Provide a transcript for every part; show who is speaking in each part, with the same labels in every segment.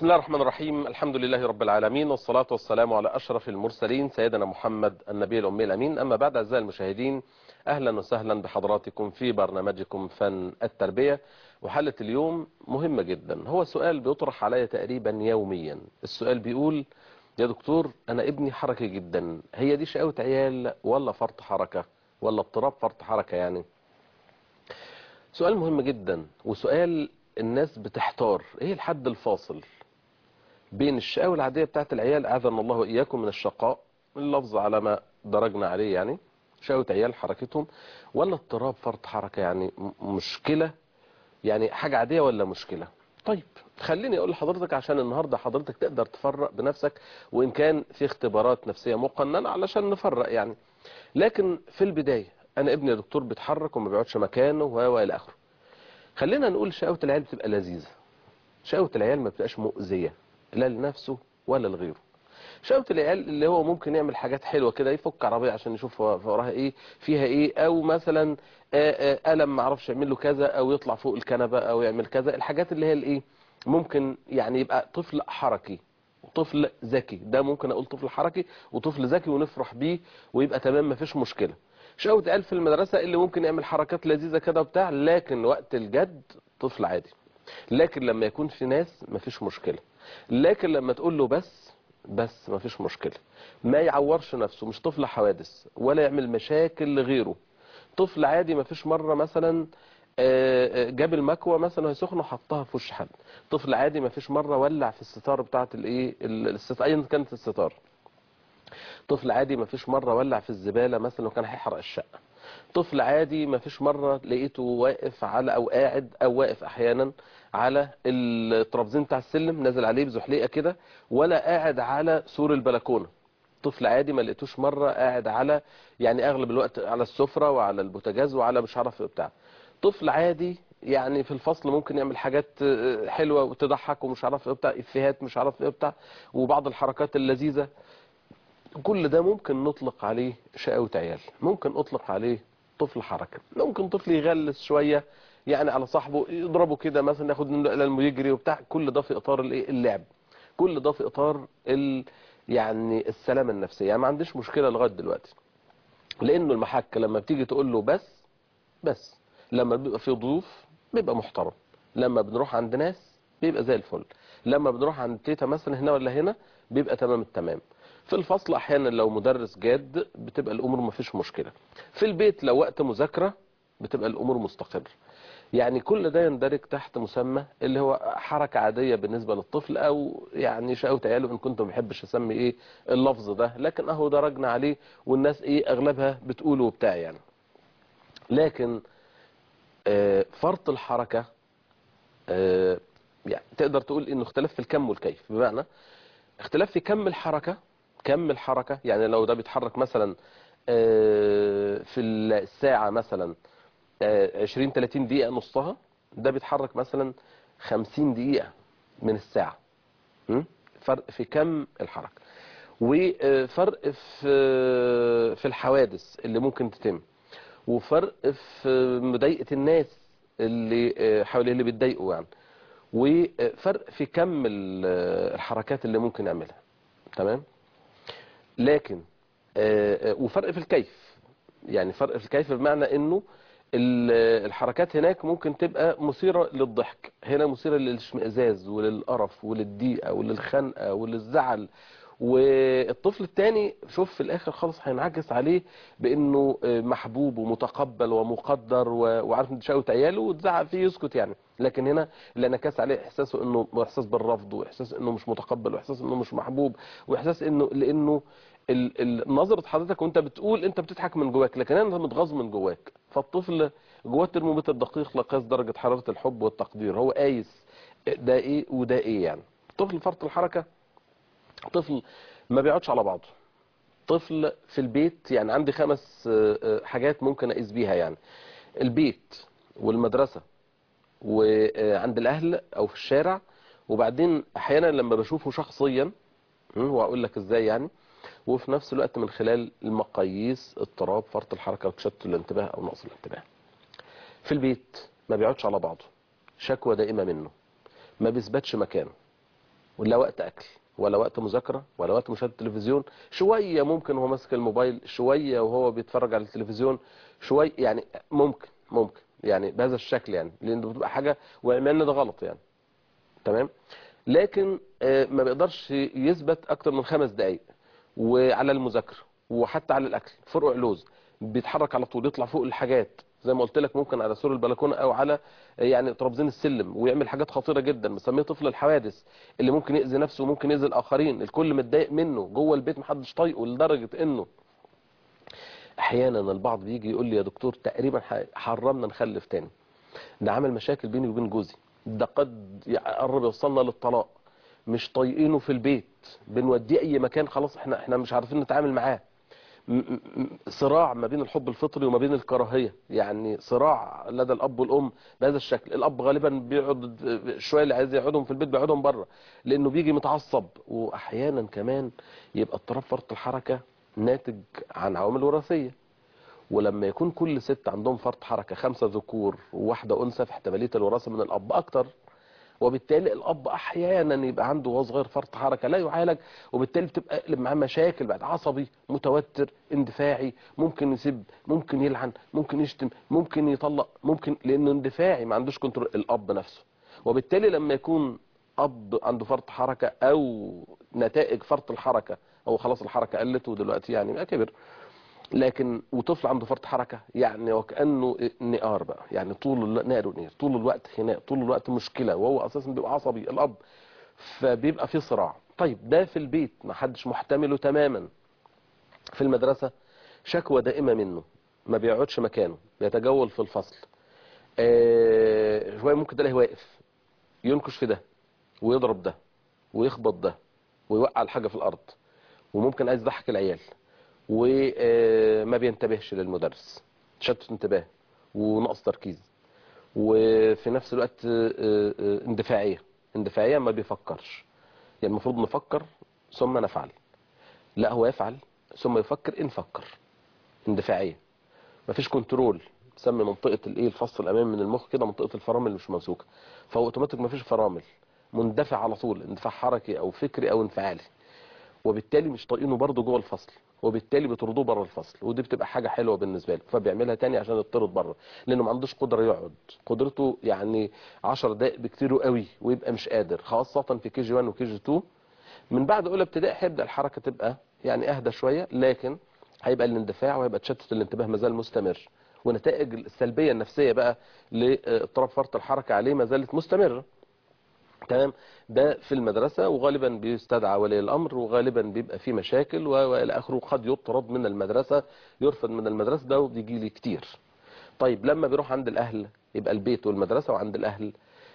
Speaker 1: بسم الله الرحمن الرحيم الحمد لله رب العالمين والصلاة والسلام على أشرف المرسلين سيدنا محمد النبي الأمي الأمين أما بعد أعزائي المشاهدين أهلا وسهلا بحضراتكم في برنامجكم فن التربية وحلة اليوم مهمة جدا هو سؤال بيطرح علي تقريبا يوميا السؤال بيقول يا دكتور أنا ابني حركي جدا هي دي شقاوة عيال ولا فرط حركة ولا اضطراب فرط حركة يعني سؤال مهم جدا وسؤال الناس بتحتار ايه الحد الفاصل بين الشقاوة العادية بتاعت العيال أعاذنا الله وإياكم من الشقاء اللفظ على ما درجنا عليه يعني شقاوة عيال حركتهم ولا اضطراب فرط حركة يعني مشكلة يعني حاجة عادية ولا مشكلة طيب خليني أقول لحضرتك عشان النهاردة حضرتك تقدر تفرق بنفسك وإن كان في اختبارات نفسية مقننة علشان نفرق يعني لكن في البداية أنا ابني يا دكتور بيتحرك وما بيقعدش مكانه وإلى آخره خلينا نقول شقاوة العيال بتبقى لذيذة شقاوة العيال ما بتبقاش مؤذية لا لنفسه ولا لغيره شقاوة العيال اللي هو ممكن يعمل حاجات حلوة كده يفك عربية عشان يشوف وراها ايه فيها ايه او مثلا قلم ما عرفش يعمل له كذا او يطلع فوق الكنبة او يعمل كذا الحاجات اللي هي الايه ممكن يعني يبقى طفل حركي وطفل ذكي ده ممكن اقول طفل حركي وطفل ذكي ونفرح بيه ويبقى تمام مفيش مشكلة شقاوة عيال في المدرسة اللي ممكن يعمل حركات لذيذة كده وبتاع لكن وقت الجد طفل عادي لكن لما يكون في ناس مفيش مشكلة لكن لما تقول له بس بس مفيش مشكلة ما يعورش نفسه مش طفل حوادث ولا يعمل مشاكل لغيره طفل عادي مفيش مرة مثلا جاب المكوى مثلا وهي سخنه وحطها في وش حد طفل عادي مفيش مرة ولع في الستار بتاعت الايه الستار ايا كانت الستار طفل عادي ما فيش مرة ولع في الزبالة مثلا وكان هيحرق الشقة طفل عادي ما فيش مرة لقيته واقف على او قاعد او واقف احيانا على الترابزين بتاع السلم نازل عليه بزحليقة كده ولا قاعد على سور البلكونة طفل عادي ما لقيتوش مرة قاعد على يعني اغلب الوقت على السفرة وعلى البوتاجاز وعلى مش عارف بتاع طفل عادي يعني في الفصل ممكن يعمل حاجات حلوة وتضحك ومش عارف ايه بتاع افيهات مش عارف ايه بتاع وبعض الحركات اللذيذة كل ده ممكن نطلق عليه شقاوة عيال ممكن اطلق عليه طفل حركة ممكن طفل يغلس شوية يعني على صاحبه يضربه كده مثلا ياخد منه قلم يجري وبتاع كل ده في اطار الايه اللعب كل ده في اطار ال يعني السلامة النفسية يعني ما عنديش مشكلة لغاية دلوقتي لانه المحك لما بتيجي تقول له بس بس لما بيبقى في ضيوف بيبقى محترم لما بنروح عند ناس بيبقى زي الفل لما بنروح عند تيتا مثلا هنا ولا هنا بيبقى تمام التمام في الفصل احيانا لو مدرس جاد بتبقى الامور ما فيش مشكلة في البيت لو وقت مذاكرة بتبقى الامور مستقرة يعني كل ده يندرج تحت مسمى اللي هو حركة عادية بالنسبة للطفل او يعني شقاوة عياله ان كنت ما بحبش اسمي ايه اللفظ ده لكن اهو درجنا عليه والناس ايه اغلبها بتقوله وبتاع يعني لكن آه فرط الحركة آه يعني تقدر تقول انه اختلاف في الكم والكيف بمعنى اختلاف في كم الحركة كم الحركة يعني لو ده بيتحرك مثلا في الساعة مثلا 20 30 دقيقة نصها ده بيتحرك مثلا 50 دقيقة من الساعة فرق في كم الحركة وفرق في في الحوادث اللي ممكن تتم وفرق في مضايقة الناس اللي حواليه اللي بيتضايقوا يعني وفرق في كم الحركات اللي ممكن يعملها تمام لكن وفرق في الكيف يعني فرق في الكيف بمعنى انه الحركات هناك ممكن تبقى مثيرة للضحك هنا مثيرة للاشمئزاز وللقرف وللضيقة وللخنقة وللزعل والطفل التاني شوف في الاخر خالص هينعكس عليه بانه محبوب ومتقبل ومقدر وعارف ان شقاوة عياله وتزعق فيه يسكت يعني لكن هنا اللي انعكس عليه احساسه انه احساس بالرفض واحساس انه مش متقبل واحساس انه مش محبوب واحساس انه لانه نظرة حضرتك وانت بتقول انت بتضحك من جواك لكن انت متغاظ من جواك فالطفل جواه الترمومتر دقيق لقياس درجة حرارة الحب والتقدير هو قايس ده ايه وده ايه يعني طفل فرط الحركة طفل ما بيقعدش على بعضه طفل في البيت يعني عندي خمس حاجات ممكن اقيس بيها يعني البيت والمدرسة وعند الاهل او في الشارع وبعدين احيانا لما بشوفه شخصيا واقول لك ازاي يعني وفي نفس الوقت من خلال المقاييس اضطراب فرط الحركة وتشتت الانتباه او نقص الانتباه في البيت ما بيقعدش على بعضه شكوى دائمة منه ما بيثبتش مكانه ولا وقت اكل ولا وقت مذاكره ولا وقت مشاهده تلفزيون شويه ممكن وهو ماسك الموبايل شويه وهو بيتفرج على التلفزيون شويه يعني ممكن ممكن يعني بهذا الشكل يعني لان بتبقى حاجه وعملنا ده غلط يعني تمام لكن آه، ما بيقدرش يثبت اكتر من خمس دقائق وعلى المذاكره وحتى على الاكل فرق علوز بيتحرك على طول يطلع فوق الحاجات زي ما قلت لك ممكن على سور البلكونه او على آه، يعني ترابزين السلم ويعمل حاجات خطيره جدا بنسميه طفل الحوادث اللي ممكن يأذي نفسه وممكن يأذي الاخرين الكل متضايق منه جوه البيت محدش طايقه لدرجه انه احيانا البعض بيجي يقول لي يا دكتور تقريبا ح- حرمنا نخلف تاني ده عمل مشاكل بيني وبين جوزي ده قد يقرب يوصلنا للطلاق مش طايقينه في البيت بنوديه اي مكان خلاص احنا احنا مش عارفين نتعامل معاه م- م- م- صراع ما بين الحب الفطري وما بين الكراهيه يعني صراع لدى الاب والام بهذا الشكل الاب غالبا بيقعد شويه اللي عايز يقعدهم في البيت بيقعدهم بره لانه بيجي متعصب واحيانا كمان يبقى اضطراب فرط الحركه ناتج عن عوامل وراثيه ولما يكون كل ست عندهم فرط حركه خمسه ذكور وواحده انثى في احتماليه الوراثه من الاب اكتر وبالتالي الاب احيانا يبقى عنده وهو صغير فرط حركه لا يعالج وبالتالي بتبقى قلب معاه مشاكل بعد عصبي متوتر اندفاعي ممكن يسب ممكن يلعن ممكن يشتم ممكن يطلق ممكن لانه اندفاعي ما عندوش كنترول الاب نفسه وبالتالي لما يكون اب عنده فرط حركه او نتائج فرط الحركه هو خلاص الحركه قلت ودلوقتي يعني بقى كبر لكن وطفل عنده فرط حركه يعني وكانه نقار بقى يعني طول الوقت نار ونير طول الوقت خناق طول الوقت مشكله وهو اساسا بيبقى عصبي الاب فبيبقى في صراع طيب ده في البيت ما حدش محتمله تماما في المدرسه شكوى دائمه منه ما بيقعدش مكانه بيتجول في الفصل آه شويه ممكن تلاقيه واقف ينكش في ده ويضرب ده ويخبط ده ويوقع الحاجه في الارض وممكن عايز يضحك العيال وما بينتبهش للمدرس تشتت انتباه ونقص تركيز وفي نفس الوقت آه، آه، اندفاعية اندفاعية ما بيفكرش يعني المفروض نفكر ثم نفعل لا هو يفعل ثم يفكر ان فكر اندفاعية مفيش كنترول بسمي منطقة الايه الفص الامامي من المخ كده منطقة الفرامل مش ممسوكة فهو اوتوماتيك مفيش فرامل مندفع على طول اندفاع حركي او فكري او انفعالي وبالتالي مش طايقينه برضه جوه الفصل وبالتالي بيطردوه بره الفصل ودي بتبقى حاجه حلوه بالنسبه له فبيعملها تاني عشان يطرد بره لانه ما عندوش قدره يقعد قدرته يعني 10 دقائق بكتير قوي ويبقى مش قادر خاصه في كي جي 1 وكي جي 2 من بعد اولى ابتدائي هيبدا الحركه تبقى يعني اهدى شويه لكن هيبقى الاندفاع وهيبقى تشتت الانتباه مازال مستمر ونتائج السلبيه النفسيه بقى لاضطراب فرط الحركه عليه ما زالت مستمره تمام ده في المدرسة وغالبا بيستدعى ولي الأمر وغالبا بيبقى فيه مشاكل و- وإلى آخره قد يطرد من المدرسة يرفض من المدرسة ده وبيجي لي كتير طيب لما بيروح عند الأهل يبقى البيت والمدرسة وعند الأهل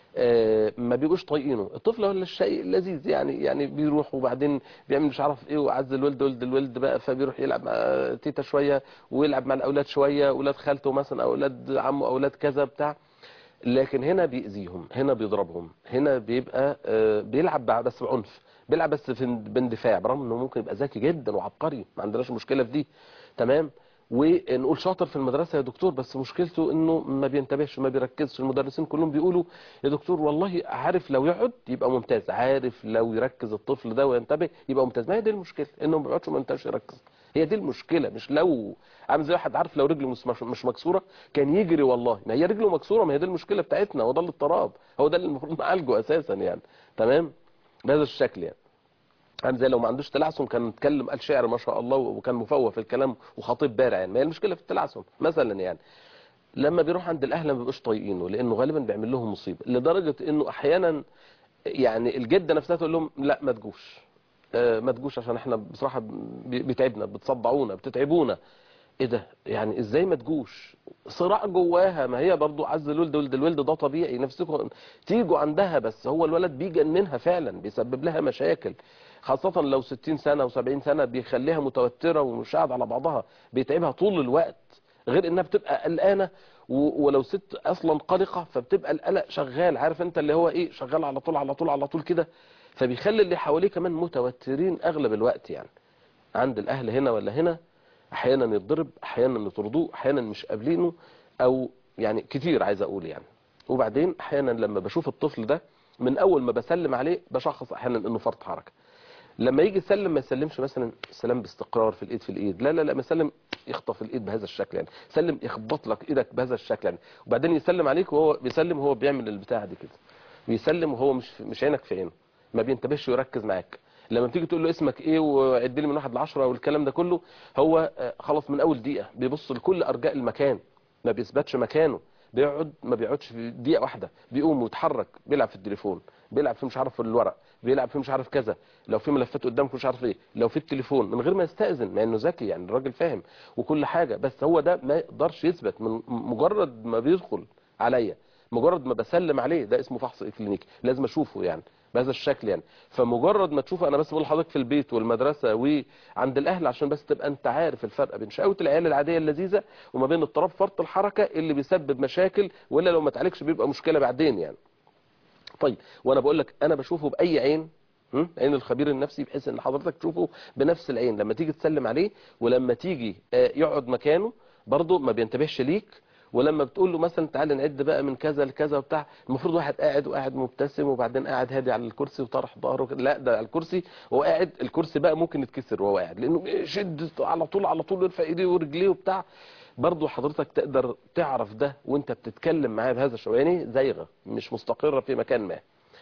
Speaker 1: آه، ما بيبقوش طايقينه الطفل ولا الشيء اللذيذ يعني يعني بيروح وبعدين بيعمل مش عارف ايه وعز الولد ولد الولد بقى فبيروح يلعب مع تيتا شويه ويلعب مع الاولاد شويه اولاد خالته مثلا او اولاد عمه اولاد كذا بتاع لكن هنا بيأذيهم هنا بيضربهم هنا بيبقى آه، بيلعب بع- بس بعنف بيلعب بس في باندفاع برغم انه ممكن يبقى ذكي جدا وعبقري ما عندناش مشكله في دي تمام ونقول شاطر في المدرسه يا دكتور بس مشكلته انه ما بينتبهش ما بيركزش المدرسين كلهم بيقولوا يا دكتور والله عارف لو يقعد يبقى ممتاز عارف لو يركز الطفل ده وينتبه يبقى ممتاز ما هي دي المشكله انه ما بيقعدش وما ينتبهش يركز هي دي المشكله مش لو عامل زي واحد عارف لو رجله مش مش مكسوره كان يجري والله ما هي رجله مكسوره ما هي دي المشكله بتاعتنا هو ده الاضطراب هو ده اللي المفروض نعالجه اساسا يعني تمام بهذا الشكل يعني عامل زي لو ما عندوش تلعثم كان اتكلم قال شعر ما شاء الله وكان مفوه في الكلام وخطيب بارع يعني ما هي المشكله في التلعثم مثلا يعني لما بيروح عند الاهل ما بيبقوش طايقينه لانه غالبا بيعمل لهم مصيبه لدرجه انه احيانا يعني الجده نفسها تقول لهم لا ما تجوش آه، ما تجوش عشان احنا بصراحه بي- بيتعبنا بتصدعونا بتتعبونا ايه ده يعني ازاي ما تجوش صراع جواها ما هي برضو عز الولد ولد الولد ده طبيعي نفسكم تيجوا عندها بس هو الولد بيجننها فعلا بيسبب لها مشاكل خاصة لو 60 سنة و70 سنة بيخليها متوترة ومش قاعدة على بعضها بيتعبها طول الوقت غير انها بتبقى قلقانة و- ولو ست اصلا قلقة فبتبقى القلق شغال عارف انت اللي هو ايه شغال على طول على طول على طول كده فبيخلي اللي حواليه كمان متوترين اغلب الوقت يعني عند الاهل هنا ولا هنا احيانا يتضرب احيانا يطردوه احيانا مش قابلينه او يعني كتير عايز اقول يعني وبعدين احيانا لما بشوف الطفل ده من اول ما بسلم عليه بشخص احيانا انه فرط حركه لما يجي يسلم ما يسلمش مثلا سلام باستقرار في الايد في الايد لا لا لا ما يسلم يخطف الايد بهذا الشكل يعني سلم يخبط لك ايدك بهذا الشكل يعني وبعدين يسلم عليك وهو بيسلم وهو بيعمل البتاعه دي كده بيسلم وهو مش مش عينك في عينه ما بينتبهش ويركز معاك لما بتيجي تقول له اسمك ايه وعد لي من واحد لعشرة والكلام ده كله هو آه، خلاص من اول دقيقه بيبص لكل ارجاء المكان ما بيثبتش مكانه بيقعد ما بيقعدش في دقيقه واحده بيقوم ويتحرك بيلعب في التليفون بيلعب في مش عارف في الورق بيلعب في مش عارف كذا لو في ملفات قدامك مش عارف ايه لو في التليفون من غير ما يستأذن مع انه ذكي يعني الراجل فاهم وكل حاجه بس هو ده ما يقدرش يثبت من مجرد ما بيدخل عليا مجرد ما بسلم عليه ده اسمه فحص اكلينيكي لازم اشوفه يعني بهذا الشكل يعني فمجرد ما تشوفه انا بس بقول لحضرتك في البيت والمدرسه وعند الاهل عشان بس تبقى انت عارف الفرق بين شقاوه العيال العاديه اللذيذه وما بين اضطراب فرط الحركه اللي بيسبب مشاكل ولا لو ما اتعالجش بيبقى مشكله بعدين يعني طيب وانا بقول لك انا بشوفه باي عين م? عين الخبير النفسي بحيث ان حضرتك تشوفه بنفس العين لما تيجي تسلم عليه ولما تيجي آه، يقعد مكانه برضه ما بينتبهش ليك ولما بتقول له مثلا تعالى نعد بقى من كذا لكذا وبتاع المفروض واحد قاعد وقاعد مبتسم وبعدين قاعد هادي على الكرسي وطرح ظهره كده. لا ده على الكرسي وهو قاعد الكرسي بقى ممكن يتكسر وهو قاعد لانه شد على طول على طول يرفع ايديه ورجليه وبتاع برضه حضرتك تقدر تعرف ده وانت بتتكلم معاه بهذا الشعور يعني زايغه مش مستقره في مكان ما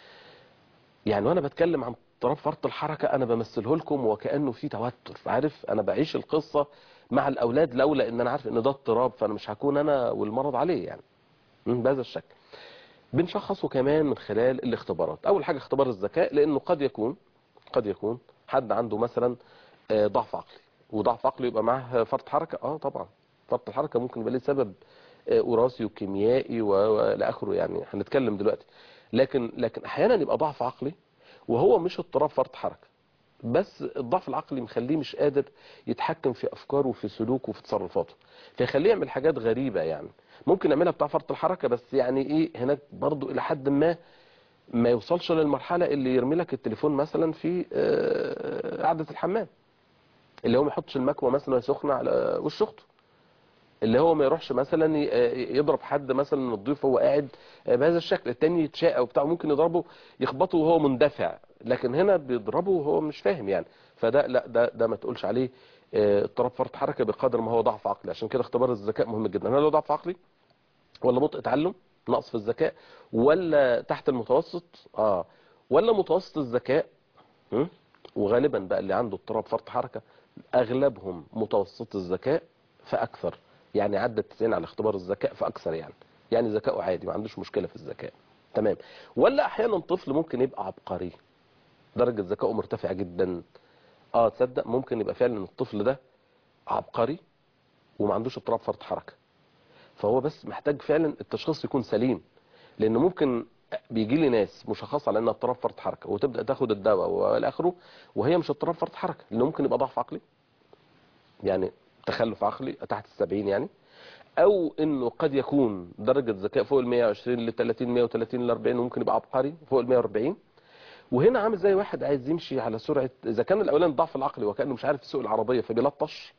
Speaker 1: يعني وانا بتكلم عن اضطراب فرط الحركه انا بمثله لكم وكانه في توتر عارف انا بعيش القصه مع الاولاد لولا ان انا عارف ان ده اضطراب فانا مش هكون انا والمرض عليه يعني مم، بهذا الشكل بنشخصه كمان من خلال الاختبارات اول حاجه اختبار الذكاء لانه قد يكون قد يكون حد عنده مثلا آه، ضعف عقلي وضعف عقلي يبقى معاه فرط حركه اه طبعا فرط الحركه ممكن يبقى ليه سبب آه، وراثي وكيميائي و- والى اخره يعني هنتكلم دلوقتي لكن لكن احيانا يبقى ضعف عقلي وهو مش اضطراب فرط حركه بس الضعف العقلي مخليه مش قادر يتحكم في افكاره وفي سلوكه وفي تصرفاته فيخليه يعمل حاجات غريبه يعني ممكن يعملها بتاع فرط الحركه بس يعني ايه هناك برضو الى حد ما ما يوصلش للمرحله اللي يرمي لك التليفون مثلا في آه، قعده الحمام اللي هو ما يحطش المكوه مثلا سخنه على وش اخته اللي هو ما يروحش مثلا ي- يضرب حد مثلا من الضيوف وهو قاعد بهذا الشكل التاني يتشاء وبتاع ممكن يضربه يخبطه وهو مندفع لكن هنا بيضربه وهو مش فاهم يعني فده لا ده ده ما تقولش عليه آه، اضطراب فرط حركه بقدر ما هو ضعف عقلي عشان كده اختبار الذكاء مهم جدا هل هو ضعف عقلي ولا بطء تعلم نقص في الذكاء ولا تحت المتوسط اه ولا متوسط الذكاء م? وغالبا بقى اللي عنده اضطراب فرط حركه اغلبهم متوسط الذكاء فاكثر يعني عدى 90 على اختبار الذكاء فاكثر يعني يعني ذكاؤه عادي ما عندوش مشكله في الذكاء تمام ولا احيانا طفل ممكن يبقى عبقري درجه ذكائه مرتفعه جدا اه تصدق ممكن يبقى فعلا الطفل ده عبقري وما عندوش اضطراب فرط حركه فهو بس محتاج فعلا التشخيص يكون سليم لان ممكن بيجي لي ناس مشخصه على انها اضطراب فرط حركه وتبدا تاخد الدواء والى اخره وهي مش اضطراب فرط حركه لانه ممكن يبقى ضعف عقلي يعني تخلف عقلي تحت السبعين يعني او انه قد يكون درجه ذكاء فوق ال 120 ل 30 130 ل 40 وممكن يبقى عبقري فوق ال 140 وهنا عامل زي واحد عايز يمشي على سرعه اذا كان الاولاني ضعف العقلي وكانه مش عارف يسوق العربيه فبيلطش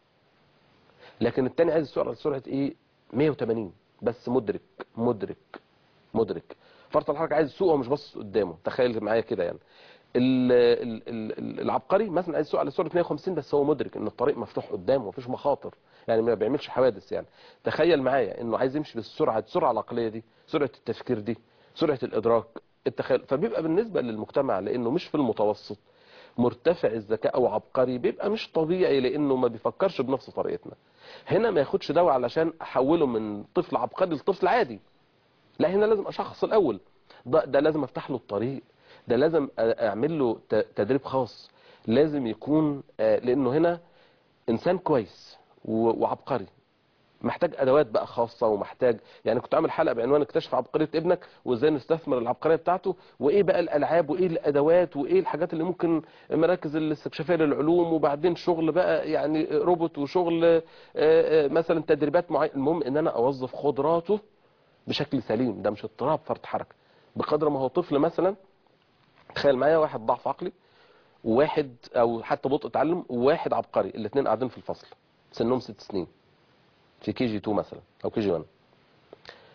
Speaker 1: لكن التاني عايز يسوق على سرعه ايه 180 بس مدرك مدرك مدرك فرط الحركه عايز يسوق ومش باصص قدامه تخيل معايا كده يعني ال- ال- ال- ال- العبقري مثلا عايز يسوق على سرعه 150 بس هو مدرك ان الطريق مفتوح قدامه مفيش مخاطر يعني ما بيعملش حوادث يعني تخيل معايا انه عايز يمشي بالسرعه السرعه العقليه دي سرعه التفكير دي سرعه الادراك التخيل فبيبقى بالنسبه للمجتمع لانه مش في المتوسط مرتفع الذكاء او عبقري بيبقى مش طبيعي لانه ما بيفكرش بنفس طريقتنا هنا ما ياخدش دواء علشان احوله من طفل عبقري لطفل عادي لا هنا لازم اشخص الاول ده, ده لازم افتح له الطريق ده لازم اعمل له ت- تدريب خاص لازم يكون آه، لانه هنا انسان كويس و- وعبقري محتاج ادوات بقى خاصه ومحتاج يعني كنت عامل حلقه بعنوان اكتشف عبقريه ابنك وازاي نستثمر العبقريه بتاعته وايه بقى الالعاب وايه الادوات وايه الحاجات اللي ممكن مراكز الاستكشافيه للعلوم وبعدين شغل بقى يعني روبوت وشغل آه، آه، مثلا تدريبات معينه المهم ان انا اوظف قدراته بشكل سليم ده مش اضطراب فرط حركه بقدر ما هو طفل مثلا تخيل معايا واحد ضعف عقلي وواحد او حتى بطء تعلم وواحد عبقري الاثنين قاعدين في الفصل سنهم ست سنين في كي جي 2 مثلا او كي جي 1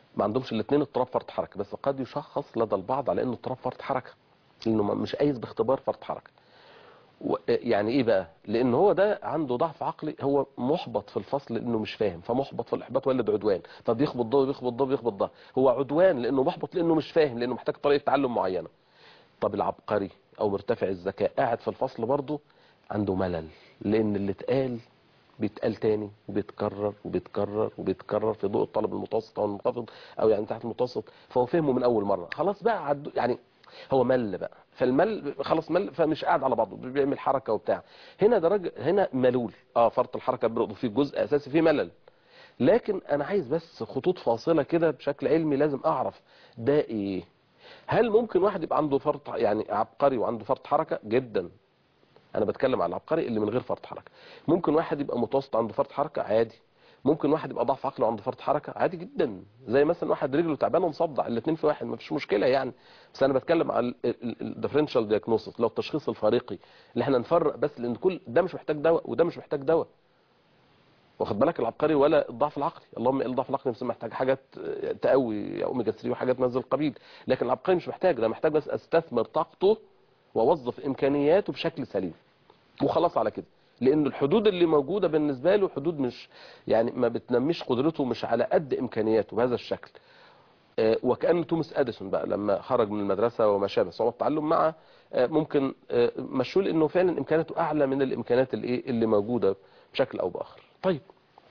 Speaker 1: ما عندهمش الاثنين اضطراب فرط حركه بس قد يشخص لدى البعض على انه اضطراب فرط حركه لانه ما- مش قايس باختبار فرط حركه و- يعني ايه بقى لان هو ده عنده ضعف عقلي هو محبط في الفصل لانه مش فاهم فمحبط في الاحباط ولد عدوان طب يخبط ده ويخبط ده ويخبط ده هو عدوان لانه محبط لانه مش فاهم لانه محتاج طريقه تعلم معينه طب العبقري او مرتفع الذكاء قاعد في الفصل برضه عنده ملل لان اللي اتقال بيتقال تاني وبيتكرر وبيتكرر وبيتكرر في ضوء الطالب المتوسط او المنخفض او يعني تحت المتوسط فهو فهمه من اول مره خلاص بقى عدو يعني هو مل بقى فالمل خلاص مل فمش قاعد على بعضه بيعمل حركه وبتاع هنا درجه هنا ملول اه فرط الحركه برضه فيه جزء اساسي فيه ملل لكن انا عايز بس خطوط فاصله كده بشكل علمي لازم اعرف ده ايه هل ممكن واحد يبقى عنده فرط يعني عبقري وعنده فرط حركه جدا انا بتكلم على العبقري اللي من غير فرط حركه ممكن واحد يبقى متوسط عنده فرط حركه عادي ممكن واحد يبقى ضعف عقلي وعنده فرط حركه عادي جدا زي مثلا واحد رجله تعبانه ومصدع الاثنين في واحد مفيش مشكله يعني بس انا بتكلم على الديفرنشال دياجنوستس لو التشخيص الفريقي اللي احنا نفرق بس لان كل ده مش محتاج دواء وده مش محتاج دواء واخد بالك العبقري ولا الضعف العقلي اللهم الا الضعف العقلي بس محتاج حاجات تقوي اوميجا 3 وحاجات نزل القبيل لكن العبقري مش محتاج ده محتاج بس استثمر طاقته واوظف امكانياته بشكل سليم وخلاص على كده لان الحدود اللي موجوده بالنسبه له حدود مش يعني ما بتنميش قدرته مش على قد امكانياته بهذا الشكل آه، وكأن توماس اديسون بقى لما خرج من المدرسه وما شابه صعوبه التعلم مع آه، ممكن آه، مشهور انه فعلا امكانياته اعلى من الامكانيات اللي ايه اللي موجوده بشكل او باخر طيب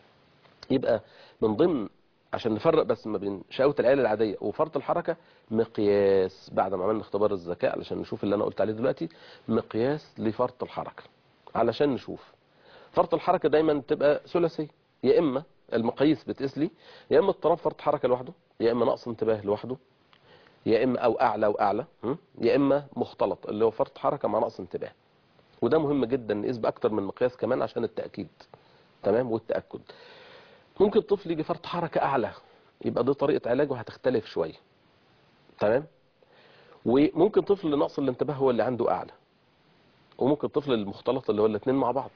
Speaker 1: يبقى من ضمن عشان نفرق بس ما بين شقاوة العيال العادية وفرط الحركة مقياس بعد ما عملنا اختبار الذكاء علشان نشوف اللي انا قلت عليه دلوقتي مقياس لفرط الحركة علشان نشوف فرط الحركة دايما تبقى ثلاثية يا اما المقاييس بتقيس لي يا اما اضطراب فرط حركة لوحده يا اما نقص انتباه لوحده يا اما او اعلى واعلى م? يا اما مختلط اللي هو فرط حركة مع نقص انتباه وده مهم جدا نقيس باكتر من مقياس كمان عشان التأكيد تمام والتأكد ممكن طفل يجي فرط حركة أعلى يبقى دي طريقة علاجه هتختلف شوية تمام وممكن طفل نقص الانتباه هو اللي عنده أعلى وممكن طفل المختلط اللي هو الاثنين مع بعض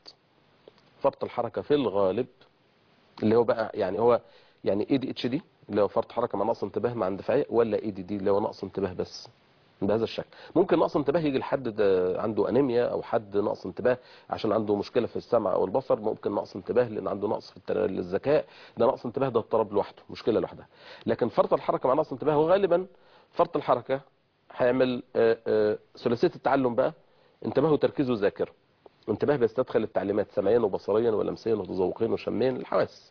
Speaker 1: فرط الحركة في الغالب اللي هو بقى يعني هو يعني اي دي اتش دي اللي هو فرط حركة مع نقص انتباه مع اندفاعية ولا اي دي دي اللي هو نقص انتباه بس بهذا الشكل ممكن نقص انتباه يجي لحد ده عنده انيميا او حد نقص انتباه عشان عنده مشكله في السمع او البصر ممكن نقص انتباه لان عنده نقص في التر- الذكاء ده نقص انتباه ده اضطراب لوحده مشكله لوحدها لكن فرط الحركه مع نقص انتباه هو غالبا فرط الحركه هيعمل آه، آه، ثلاثيه التعلم بقى انتباه وتركيز وذاكره انتباه بيستدخل التعليمات سمعيا وبصريا ولمسيا وتذوقيا وشميا الحواس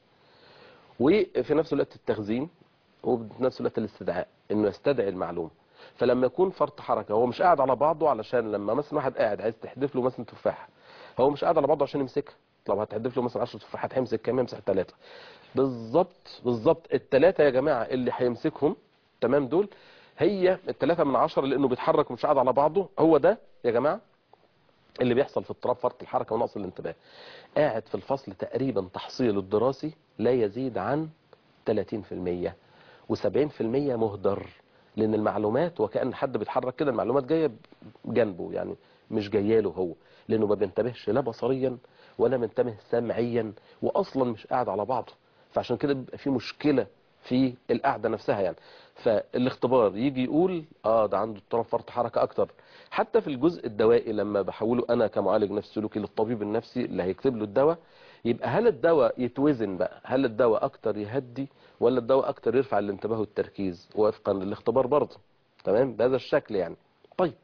Speaker 1: وفي نفس الوقت التخزين وفي نفس الوقت الاستدعاء انه يستدعي المعلومه فلما يكون فرط حركه هو مش قاعد على بعضه علشان لما مثلا واحد قاعد عايز تحدف له مثلا تفاحه هو مش قاعد على بعضه عشان يمسكها طب هتحدف له مثلا 10 تفاحات هيمسك كام يمسك ثلاثه بالظبط بالظبط الثلاثه يا جماعه اللي هيمسكهم تمام دول هي الثلاثه من عشرة لانه بيتحرك ومش قاعد على بعضه هو ده يا جماعه اللي بيحصل في اضطراب فرط الحركه ونقص الانتباه قاعد في الفصل تقريبا تحصيله الدراسي لا يزيد عن 30% و70% مهدر لان المعلومات وكأن حد بيتحرك كده المعلومات جايه جنبه يعني مش جايه له هو لانه ما بينتبهش لا بصريا ولا منتبه سمعيا واصلا مش قاعد على بعضه فعشان كده بيبقى في مشكله في القعده نفسها يعني فالاختبار يجي يقول اه ده عنده اضطراب فرط حركه اكتر حتى في الجزء الدوائي لما بحوله انا كمعالج نفسي سلوكي للطبيب النفسي اللي هيكتب له الدواء يبقى هل الدواء يتوزن بقى هل الدواء اكتر يهدي ولا الدواء اكتر يرفع الانتباه والتركيز وفقا للاختبار برضه تمام بهذا الشكل يعني طيب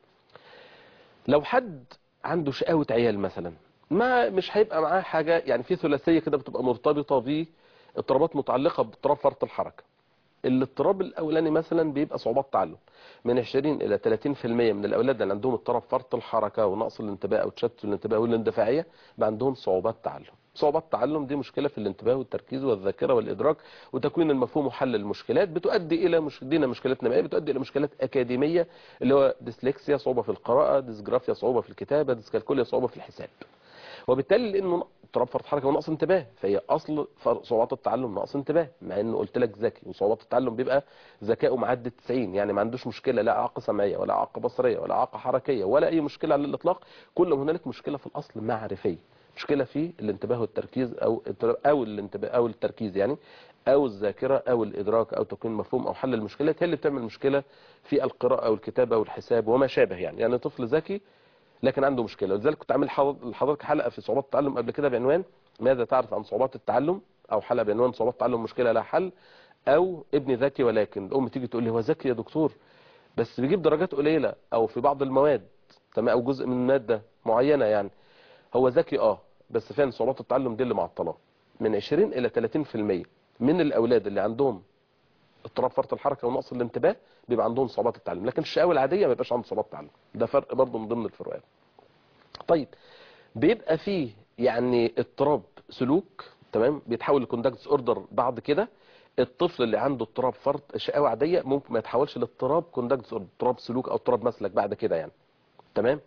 Speaker 1: لو حد عنده شقاوة عيال مثلا ما مش هيبقى معاه حاجة يعني في ثلاثية كده بتبقى مرتبطة باضطرابات متعلقة باضطراب فرط الحركة الاضطراب الاولاني مثلا بيبقى صعوبات تعلم من 20 الى 30% من الاولاد اللي عندهم اضطراب فرط الحركه ونقص الانتباه او تشتت الانتباه والاندفاعيه بقى عندهم صعوبات تعلم صعوبات التعلم دي مشكله في الانتباه والتركيز والذاكره والادراك وتكوين المفهوم وحل المشكلات بتؤدي الى مش دينا مشكلات نمائيه بتؤدي الى مشكلات اكاديميه اللي هو ديسلكسيا صعوبه في القراءه ديسجرافيا صعوبه في الكتابه ديسكالكوليا صعوبه في الحساب وبالتالي لانه اضطراب فرط حركه ونقص انتباه فهي اصل فر- صعوبات التعلم نقص انتباه مع انه قلت لك ذكي وصعوبات التعلم بيبقى ذكائه معدي 90 يعني ما عندوش مشكله لا اعاقه سمعيه ولا اعاقه بصريه ولا اعاقه حركيه ولا اي مشكله على الاطلاق كل ما هنالك مشكله في الاصل معرفيه مشكله في الانتباه والتركيز او او الانتباه او التركيز يعني او الذاكره او الادراك او تكوين مفهوم او حل المشكلات هي اللي بتعمل مشكله في القراءه او الكتابه او الحساب وما شابه يعني يعني طفل ذكي لكن عنده مشكله ولذلك كنت عامل حض- لحضرتك حلقه في صعوبات التعلم قبل كده بعنوان ماذا تعرف عن صعوبات التعلم او حلقه بعنوان صعوبات التعلم مشكله لا حل او ابني ذكي ولكن الام تيجي تقول لي هو ذكي يا دكتور بس بيجيب درجات قليله او في بعض المواد تمام او جزء من ماده معينه يعني هو ذكي اه بس فعلا صعوبات التعلم دي اللي معطلاه من 20 الى 30% من الاولاد اللي عندهم اضطراب فرط الحركه ونقص الانتباه بيبقى عندهم صعوبات التعلم لكن الشقاوه العاديه ما بيبقاش عنده صعوبات التعلم ده فرق برضه من ضمن الفروقات طيب بيبقى فيه يعني اضطراب سلوك تمام بيتحول لكوندكت اوردر بعد كده الطفل اللي عنده اضطراب فرط شقاوه عاديه ممكن ما يتحولش لاضطراب كوندكت اضطراب سلوك او اضطراب مسلك بعد كده يعني تمام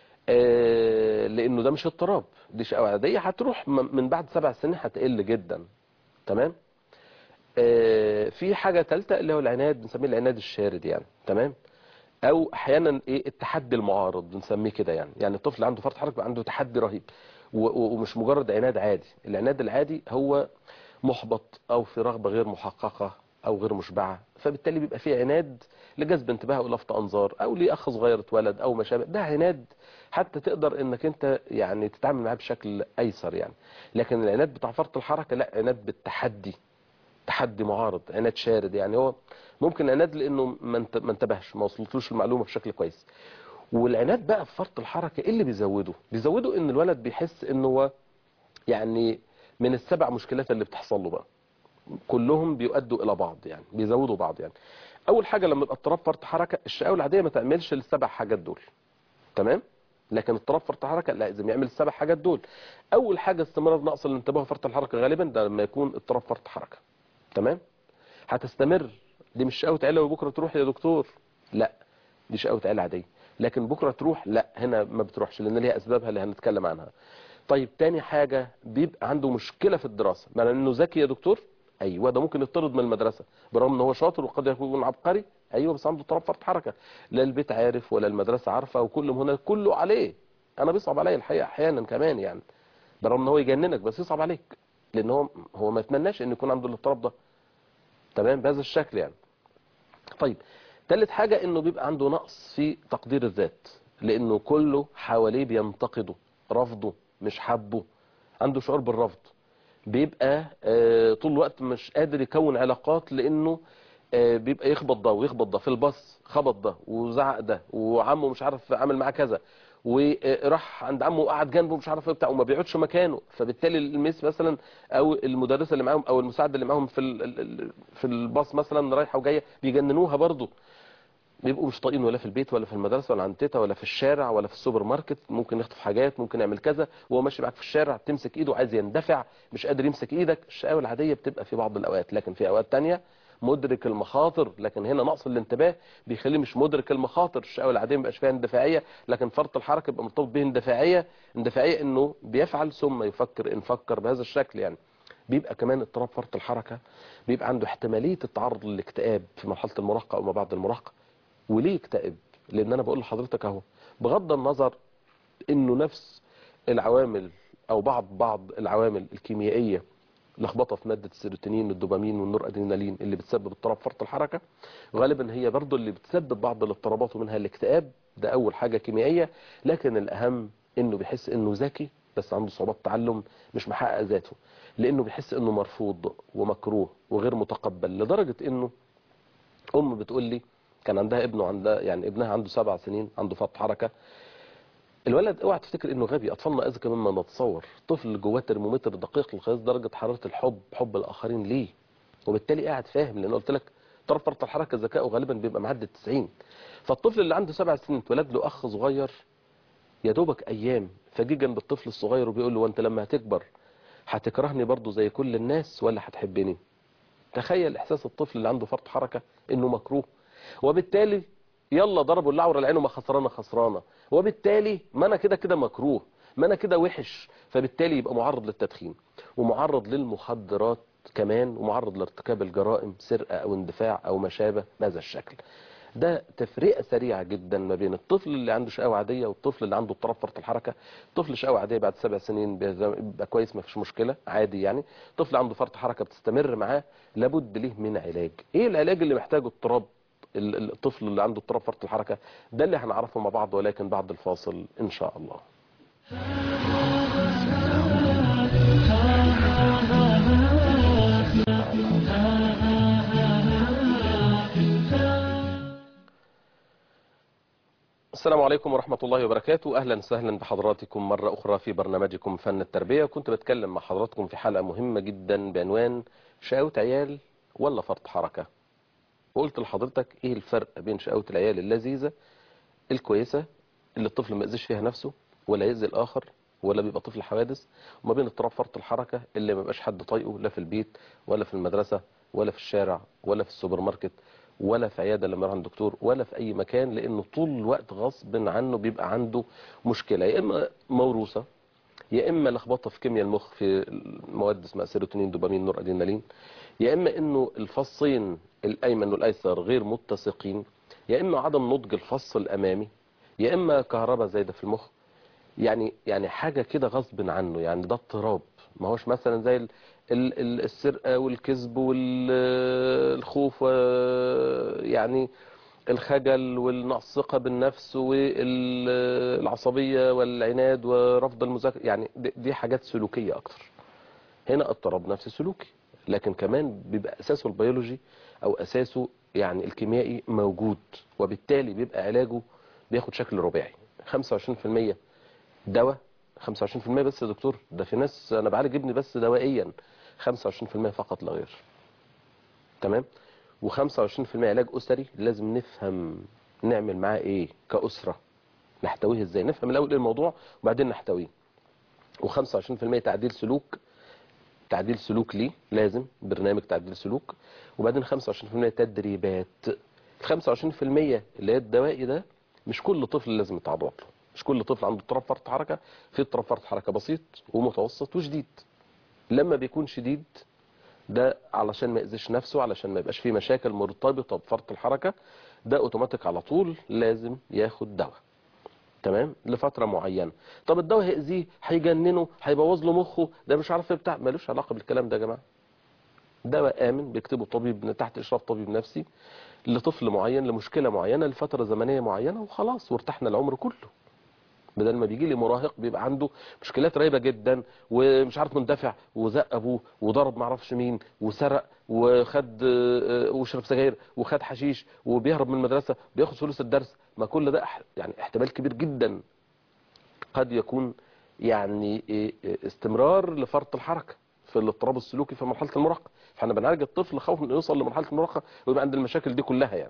Speaker 1: آه لانه ده مش اضطراب دي شقاوه عاديه هتروح م- من بعد سبع سنين هتقل جدا تمام آه في حاجه ثالثه اللي هو العناد بنسميه العناد الشارد يعني تمام او احيانا ايه التحدي المعارض بنسميه كده يعني يعني الطفل عنده فرط حركه بيبقى عنده تحدي رهيب و- و- ومش مجرد عناد عادي العناد العادي هو محبط او في رغبه غير محققه او غير مشبعه فبالتالي بيبقى فيه عناد لجذب انتباه او لفت انظار او لاخ صغير اتولد او ما شابه ده عناد حتى تقدر انك انت يعني تتعامل معاه بشكل ايسر يعني لكن العناد بتاع فرط الحركه لا عناد بالتحدي تحدي معارض عناد شارد يعني هو ممكن عناد لانه ما انت- ما انتبهش ما وصلتلوش المعلومه بشكل كويس والعناد بقى في فرط الحركه ايه اللي بيزوده بيزوده ان الولد بيحس ان هو يعني من السبع مشكلات اللي بتحصل له بقى كلهم بيؤدوا الى بعض يعني بيزودوا بعض يعني اول حاجه لما يبقى اضطراب فرط حركه الشقاوه العاديه ما تعملش السبع حاجات دول تمام لكن اضطراب فرط حركه لا لازم يعمل السبع حاجات دول اول حاجه استمرار نقص الانتباه وفرط الحركه غالبا ده لما يكون اضطراب فرط حركه تمام هتستمر دي مش شقاوه عيله وبكره تروح يا دكتور لا دي شقاوه عيله عاديه لكن بكره تروح لا هنا ما بتروحش لان ليها اسبابها اللي هنتكلم عنها طيب تاني حاجه بيبقى عنده مشكله في الدراسه معنى انه ذكي يا دكتور ايوه ده ممكن يطرد من المدرسه برغم ان هو شاطر وقد يكون عبقري ايوه بس عنده اضطراب فرط حركه لا البيت عارف ولا المدرسه عارفه وكل هنا كله عليه انا بيصعب عليا الحقيقه احيانا كمان يعني برغم ان هو يجننك بس يصعب عليك لان هو هو ما يتمناش ان يكون عنده الاضطراب ده تمام بهذا الشكل يعني طيب ثالث حاجة انه بيبقى عنده نقص في تقدير الذات لانه كله حواليه بينتقده رفضه مش حبه عنده شعور بالرفض بيبقى آه، طول الوقت مش قادر يكون علاقات لانه آه، بيبقى يخبط ده ويخبط ده في الباص خبط ده وزعق ده وعمه مش عارف عامل معاه كذا وراح عند عمه وقعد جنبه مش عارف ايه بتاع وما بيقعدش مكانه فبالتالي الميس مثلا او المدرسه اللي معاهم او المساعده اللي معاهم في ال- ال- ال- في الباص مثلا رايحه وجايه بيجننوها برضه بيبقوا مش طايقين ولا في البيت ولا في المدرسه ولا عند تيتا ولا في الشارع ولا في السوبر ماركت ممكن يخطف حاجات ممكن يعمل كذا وهو ماشي معاك في الشارع تمسك ايده عايز يندفع مش قادر يمسك ايدك الشقاوه العاديه بتبقى في بعض الاوقات لكن في اوقات تانية مدرك المخاطر لكن هنا نقص الانتباه بيخليه مش مدرك المخاطر الشقاوه العاديه ما بيبقاش فيها اندفاعيه لكن فرط الحركه بيبقى مرتبط به اندفاعيه اندفاعيه انه بيفعل ثم يفكر ان فكر بهذا الشكل يعني بيبقى كمان اضطراب فرط الحركه بيبقى عنده احتماليه التعرض للاكتئاب في مرحله المراهقه او ما بعد المراهقه وليه يكتئب لان انا بقول لحضرتك اهو بغض النظر انه نفس العوامل او بعض بعض العوامل الكيميائيه لخبطه في ماده السيروتونين والدوبامين والنور ادرينالين اللي بتسبب اضطراب فرط الحركه غالبا هي برضو اللي بتسبب بعض الاضطرابات ومنها الاكتئاب ده اول حاجه كيميائيه لكن الاهم انه بيحس انه ذكي بس عنده صعوبات تعلم مش محقق ذاته لانه بيحس انه مرفوض ومكروه وغير متقبل لدرجه انه ام بتقول لي كان عندها ابنه عندها يعني ابنها عنده سبع سنين عنده فرط حركه الولد اوعى تفتكر انه غبي اطفالنا اذكى مما نتصور طفل جواه ترمومتر دقيق لقياس درجه حراره الحب حب الاخرين ليه وبالتالي قاعد فاهم لان قلت لك طرف فرط الحركه ذكائه غالبا بيبقى معدي ال 90 فالطفل اللي عنده سبع سنين اتولد له اخ صغير يا دوبك ايام فجي جنب الطفل الصغير وبيقول له وانت لما هتكبر هتكرهني برضو زي كل الناس ولا هتحبني تخيل احساس الطفل اللي عنده فرط حركه انه مكروه وبالتالي يلا ضربوا اللعوره لعينه ما خسرانه خسرانه وبالتالي ما انا كده كده مكروه ما انا كده وحش فبالتالي يبقى معرض للتدخين ومعرض للمخدرات كمان ومعرض لارتكاب الجرائم سرقه او اندفاع او ما شابه بهذا الشكل ده تفرقه سريعه جدا ما بين الطفل اللي عنده شقاوه عاديه والطفل اللي عنده اضطراب فرط الحركه طفل شقاوه عاديه بعد سبع سنين بيبقى كويس ما فيش مشكله عادي يعني طفل عنده فرط حركه بتستمر معاه لابد ليه من علاج ايه العلاج اللي محتاجه اضطراب ال- الطفل اللي عنده اضطراب فرط الحركه ده اللي هنعرفه مع بعض ولكن بعد الفاصل ان شاء الله السلام عليكم ورحمة الله وبركاته أهلا وسهلا بحضراتكم مرة أخرى في برنامجكم فن التربية كنت بتكلم مع حضراتكم في حلقة مهمة جدا بعنوان شقاوة عيال ولا فرط حركة وقلت لحضرتك إيه الفرق بين شقاوة العيال اللذيذة الكويسة اللي الطفل ما يأذيش فيها نفسه ولا يأذي الآخر ولا بيبقى طفل حوادث وما بين اضطراب فرط الحركة اللي ما بيبقاش حد طايقه لا في البيت ولا في المدرسة ولا في الشارع ولا في السوبر ماركت ولا في عيادة لما يروح عند دكتور ولا في أي مكان لأنه طول الوقت غصب عنه بيبقى عنده مشكلة يا إما موروثة يا إما لخبطة في كيمياء المخ في مواد اسمها سيروتونين دوبامين نور أدرينالين يا إما إنه الفصين الأيمن والأيسر غير متسقين يا إما عدم نضج الفص الأمامي يا إما كهرباء زايدة في المخ يعني يعني حاجة كده غصب عنه يعني ده اضطراب ما هوش مثلا زي ال- ال- ال- السرقة والكذب والخوف يعني الخجل والنقص ثقة بالنفس والعصبية والعناد ورفض المذاكرة يعني دي- دي حاجات سلوكية أكتر هنا اضطراب نفسي سلوكي لكن كمان بيبقى أساسه البيولوجي أو أساسه يعني الكيميائي موجود وبالتالي بيبقى علاجه بياخد شكل رباعي 25% دواء 25% بس يا دكتور ده في ناس انا بعالج ابني بس دوائيا 25% فقط لا غير تمام و25% علاج اسري لازم نفهم نعمل معاه ايه كاسره نحتويه ازاي نفهم الاول ايه الموضوع وبعدين نحتويه و25% تعديل سلوك تعديل سلوك ليه لازم برنامج تعديل سلوك وبعدين 25% تدريبات ال 25% اللي هي الدوائي ده مش كل طفل لازم يتعرض له مش كل طفل عنده اضطراب فرط حركه في اضطراب فرط حركه بسيط ومتوسط وشديد لما بيكون شديد ده علشان ما يأذيش نفسه علشان ما يبقاش فيه مشاكل مرتبطه بفرط الحركه ده اوتوماتيك على طول لازم ياخد دواء تمام لفتره معينه طب الدواء هيأذيه هيجننه هيبوظ له مخه ده مش عارف إيه بتاع ملوش علاقه بالكلام ده يا جماعه دواء امن بيكتبه طبيب تحت اشراف طبيب نفسي لطفل معين لمشكله معينه لفتره زمنيه معينه وخلاص وارتحنا العمر كله بدل ما بيجي لي مراهق بيبقى عنده مشكلات رهيبه جدا ومش عارف مندفع وزق ابوه وضرب ما اعرفش مين وسرق وخد آه، وشرب سجاير وخد حشيش وبيهرب من المدرسه بياخد فلوس الدرس ما كل ده اح- يعني احتمال كبير جدا قد يكون يعني إيه إيه استمرار لفرط الحركه في الاضطراب السلوكي في مرحله المراهقه فاحنا بنعالج الطفل خوف انه يوصل لمرحله المراهقه ويبقى عند المشاكل دي كلها يعني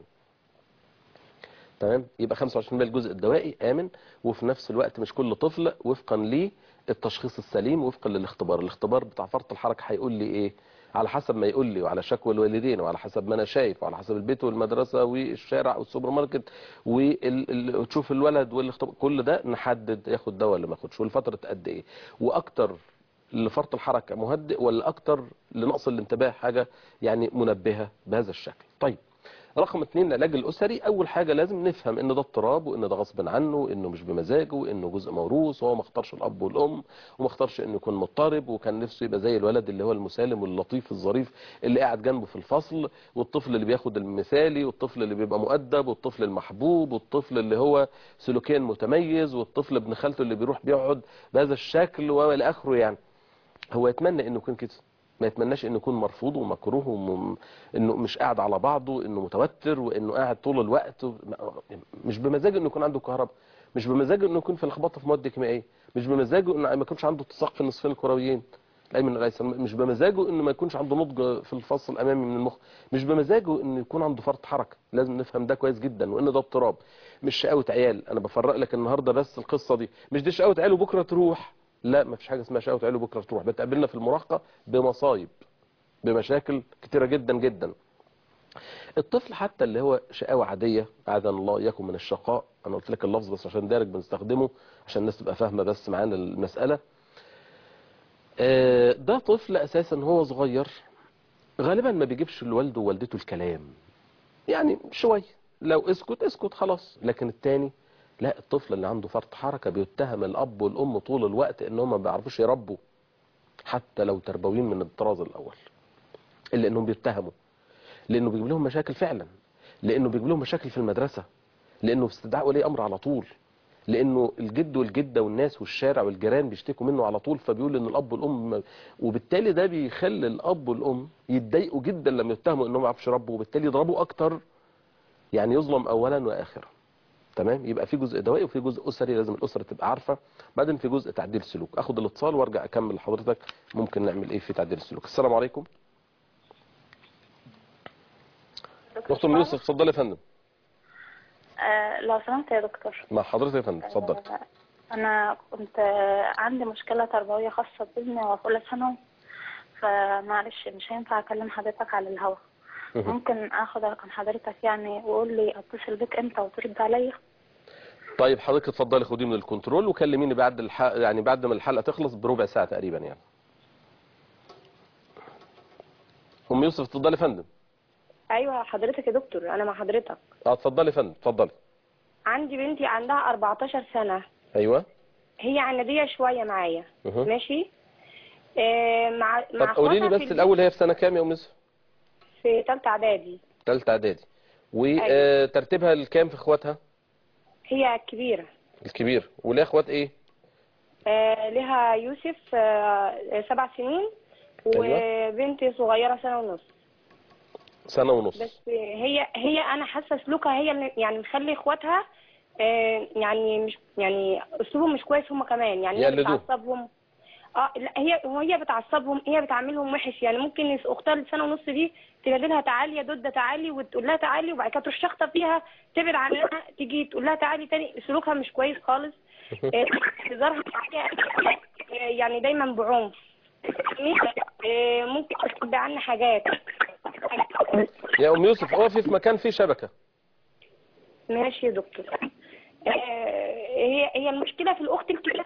Speaker 1: تمام يبقى 25% الجزء الدوائي آمن وفي نفس الوقت مش كل طفل وفقا للتشخيص السليم وفقا للاختبار الاختبار بتاع فرط الحركة هيقول لي ايه على حسب ما يقول لي وعلى شكوى الوالدين وعلى حسب ما انا شايف وعلى حسب البيت والمدرسة والشارع والسوبر ماركت وال- ال- وتشوف الولد والاختبار كل ده نحدد ياخد دواء ولا ما ياخدش والفترة قد ايه واكتر لفرط الحركة مهدئ ولا اكتر لنقص الانتباه حاجة يعني منبهة بهذا الشكل طيب رقم اتنين العلاج الاسري اول حاجه لازم نفهم ان ده اضطراب وان ده غصب عنه انه مش بمزاجه وانه جزء موروث وهو ما اختارش الاب والام وما اختارش انه يكون مضطرب وكان نفسه يبقى زي الولد اللي هو المسالم واللطيف الظريف اللي قاعد جنبه في الفصل والطفل اللي بياخد المثالي والطفل اللي بيبقى مؤدب والطفل المحبوب والطفل اللي هو سلوكيا متميز والطفل ابن خالته اللي بيروح بيقعد بهذا الشكل والى اخره يعني هو يتمنى انه يكون كده ما يتمناش انه يكون مرفوض ومكروه وم... انه مش قاعد على بعضه انه متوتر وانه قاعد طول الوقت و... مش بمزاجه انه يكون عنده كهرباء مش بمزاجه انه يكون في لخبطه في مواد كيميائيه مش بمزاجه انه ما يكونش عنده اتساق في النصفين الكرويين الايمن والايسر مش بمزاجه انه ما يكونش عنده نضج في الفص الامامي من المخ مش بمزاجه انه يكون عنده فرط حركه لازم نفهم ده كويس جدا وان ده اضطراب مش شقاوه عيال انا بفرق لك النهارده بس القصه دي مش دي شقاوه عيال وبكره تروح لا ما فيش حاجه اسمها شقاوه عيال وبكره تروح بتقابلنا في المراهقه بمصايب بمشاكل كتيرة جدا جدا الطفل حتى اللي هو شقاوة عادية عاذا الله يكن من الشقاء انا قلت لك اللفظ بس عشان دارج بنستخدمه عشان الناس تبقى فاهمة بس معانا المسألة آه، ده طفل اساسا هو صغير غالبا ما بيجيبش لوالده ووالدته الكلام يعني شوية لو اسكت اسكت خلاص لكن التاني لا الطفل اللي عنده فرط حركة بيتهم الاب والام طول الوقت ان هم ما بيعرفوش يربوا حتى لو تربويين من الطراز الاول الا انهم بيتهموا لانه بيجيب لهم مشاكل فعلا لانه بيجيب لهم مشاكل في المدرسة لانه باستدعاء ولي امر على طول لانه الجد والجده والناس والشارع والجيران بيشتكوا منه على طول فبيقول ان الاب والام وبالتالي ده بيخلي الاب والام يتضايقوا جدا لما يتهموا انهم ما يعرفوش يربوا وبالتالي يضربوا اكتر يعني يظلم اولا واخرا تمام يبقى في جزء دوائي وفي جزء اسري لازم الاسره تبقى عارفه بعدين في جزء تعديل سلوك اخد الاتصال وارجع اكمل لحضرتك ممكن نعمل ايه في تعديل السلوك السلام عليكم دكتور يوسف اتفضل يا فندم
Speaker 2: آه لو سمحت يا دكتور
Speaker 1: مع حضرتك يا فندم اتفضل
Speaker 2: آه انا كنت آه عندي مشكله تربويه خاصه بابني وهو في اولى ثانوي فمعلش مش هينفع اكلم حضرتك على الهوا
Speaker 1: مهم.
Speaker 2: ممكن اخد رقم حضرتك يعني وقول لي اتصل بك امتى وترد عليا
Speaker 1: طيب حضرتك اتفضلي خديه من الكنترول وكلميني بعد الحلقه يعني بعد ما الحلقه تخلص بربع ساعه تقريبا يعني ام يوسف اتفضلي يا فندم
Speaker 3: ايوه حضرتك يا دكتور انا مع حضرتك
Speaker 1: اه اتفضلي يا فندم اتفضلي
Speaker 3: عندي بنتي عندها 14 سنه
Speaker 1: ايوه
Speaker 3: هي عناديه شويه معايا
Speaker 1: مهم.
Speaker 3: ماشي آه مع
Speaker 1: طب
Speaker 3: مع
Speaker 1: قولي لي
Speaker 3: اخواتها
Speaker 1: بس
Speaker 3: في البيت
Speaker 1: الاول هي في سنه كام يا ام يوسف
Speaker 3: في ثالثه اعدادي
Speaker 1: ثالثه اعدادي
Speaker 3: أيوة.
Speaker 1: وترتيبها الكام في اخواتها
Speaker 3: هي الكبيره
Speaker 1: الكبير وليه اخوات ايه
Speaker 3: آه لها يوسف آه سبع سنين
Speaker 1: أيوة.
Speaker 3: وبنتي صغيره سنه ونص
Speaker 1: سنه ونص
Speaker 3: بس هي هي انا حاسه سلوكها هي اللي يعني مخلي اخواتها آه يعني مش يعني اسلوبهم مش كويس هم كمان يعني هي
Speaker 1: يقلدوه.
Speaker 3: بتعصبهم اه لا هي وهي بتعصبهم هي بتعاملهم وحش يعني ممكن اختها السنه ونص دي تنادي لها تعالي يا دودة تعالي وتقول لها تعالي وبعد كده تروح شخطه فيها تبعد عنها تيجي تقول لها تعالي تاني سلوكها مش كويس خالص آه، هزارها معايا، آه، يعني دايما بعنف آه، ممكن تخبي عني حاجات
Speaker 1: يا ام يوسف اقفي في مكان فيه شبكه
Speaker 3: ماشي يا دكتور آه، هي هي المشكله في الاخت الكبيره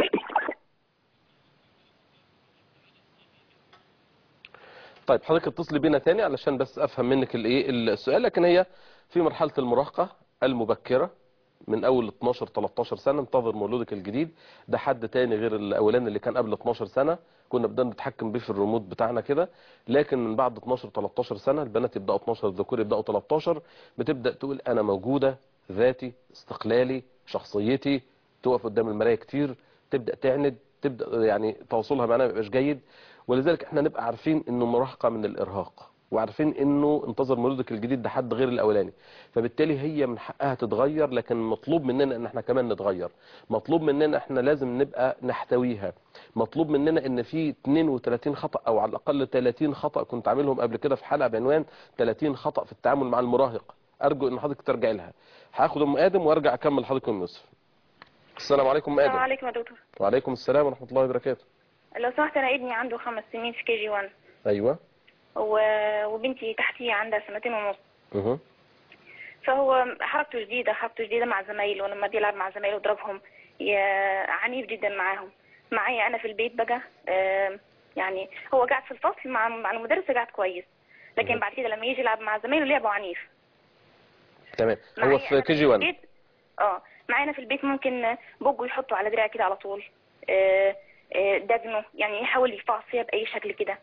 Speaker 1: طيب حضرتك اتصلي بينا تاني علشان بس افهم منك الايه السؤال لكن هي في مرحله المراهقه المبكره من اول 12 13 سنه انتظر مولودك الجديد ده حد تاني غير الاولاني اللي كان قبل 12 سنه كنا بدنا نتحكم بيه في الريموت بتاعنا كده لكن من بعد 12 13 سنه البنات يبداوا 12 الذكور يبداوا 13 بتبدا تقول انا موجوده ذاتي استقلالي شخصيتي تقف قدام المرايه كتير تبدا تعند تبدا يعني تواصلها معانا ما يبقاش جيد ولذلك احنا نبقى عارفين انه مراهقه من الارهاق وعارفين انه انتظر مولودك الجديد ده حد غير الاولاني فبالتالي هي من حقها تتغير لكن مطلوب مننا ان احنا كمان نتغير مطلوب مننا احنا لازم نبقى نحتويها مطلوب مننا ان في 32 خطأ او على الاقل 30 خطأ كنت عاملهم قبل كده في حلقة بعنوان 30 خطأ في التعامل مع المراهق ارجو ان حضرتك ترجع لها هاخد ام ادم وارجع اكمل حضرتك ام يوسف السلام عليكم ام
Speaker 2: السلام
Speaker 1: ادم
Speaker 2: عليكم يا دكتور
Speaker 1: وعليكم السلام ورحمة الله وبركاته
Speaker 2: لو سمحت انا ابني عنده خمس سنين في كي جي 1
Speaker 1: ايوه
Speaker 2: و... وبنتي تحتيه عندها سنتين ونص
Speaker 1: اها
Speaker 2: فهو حركته جديدة حركته جديدة مع زمايله ولما بيلعب مع زمايله يضربهم ي- عنيف جدا معاهم معايا أنا في البيت بقى آم، يعني هو قاعد في الفصل مع مع المدرسة قاعد كويس لكن
Speaker 1: مهم.
Speaker 2: بعد كده لما يجي يلعب مع زمايله لعبه عنيف
Speaker 1: تمام هو
Speaker 2: معايا
Speaker 1: في
Speaker 2: أنا
Speaker 1: كي جي 1
Speaker 2: البيت- اه معانا في البيت ممكن بوجه يحطه على دراعي كده على طول آه، آه، دجنه يعني يحاول يفعص فيها بأي شكل كده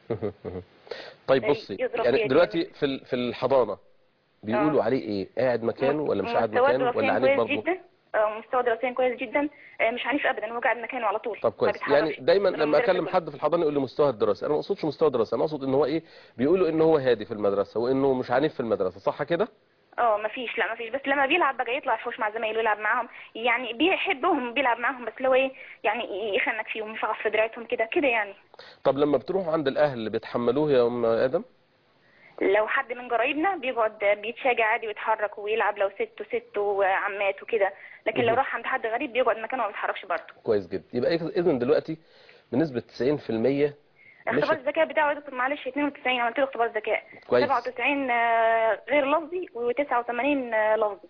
Speaker 1: طيب بصي
Speaker 2: يضرب
Speaker 1: يعني
Speaker 2: بيها
Speaker 1: دلوقتي في ال- في الحضانة بيقولوا
Speaker 2: آه.
Speaker 1: عليه ايه قاعد مكانه ولا مش قاعد
Speaker 2: مستواه
Speaker 1: مكانه
Speaker 2: دراسيا
Speaker 1: ولا عنيف
Speaker 2: كويس
Speaker 1: برضه
Speaker 2: جدا اه مستوى دراسيا كويس جدا آه، مش عنيف ابدا هو قاعد مكانه على طول
Speaker 1: طب
Speaker 2: ما
Speaker 1: كويس
Speaker 2: بيتحركش.
Speaker 1: يعني دايما لما
Speaker 2: المدرسة
Speaker 1: اكلم
Speaker 2: كلها.
Speaker 1: حد في الحضانه يقول لي مستوى الدراسي انا ما اقصدش مستوى الدراسي انا اقصد ان هو ايه بيقولوا ان هو هادي في المدرسه وانه مش عنيف في المدرسه صح كده
Speaker 2: اه مفيش لا مفيش بس لما بيلعب بقى يطلع يحوش مع زمايله يلعب معاهم يعني بيحبهم بيلعب معاهم بس لو ايه يعني يخنك فيهم يفعص في دراعتهم كده كده يعني
Speaker 1: طب لما بتروحوا عند الاهل اللي بيتحملوه يا ام ادم
Speaker 2: لو حد من قرايبنا بيقعد بيتشاجع عادي ويتحرك ويلعب لو ست وست وعمات وكده لكن لو
Speaker 1: مهم.
Speaker 2: راح عند حد غريب بيقعد مكانه وما بيتحركش برضه
Speaker 1: كويس جدا يبقى اذا دلوقتي بنسبه 90%
Speaker 2: اختبار
Speaker 1: مش
Speaker 2: الذكاء بتاعه يا دكتور معلش 92 عملت له اختبار ذكاء
Speaker 1: كويس.
Speaker 2: 97 آه، غير لفظي و89 لفظي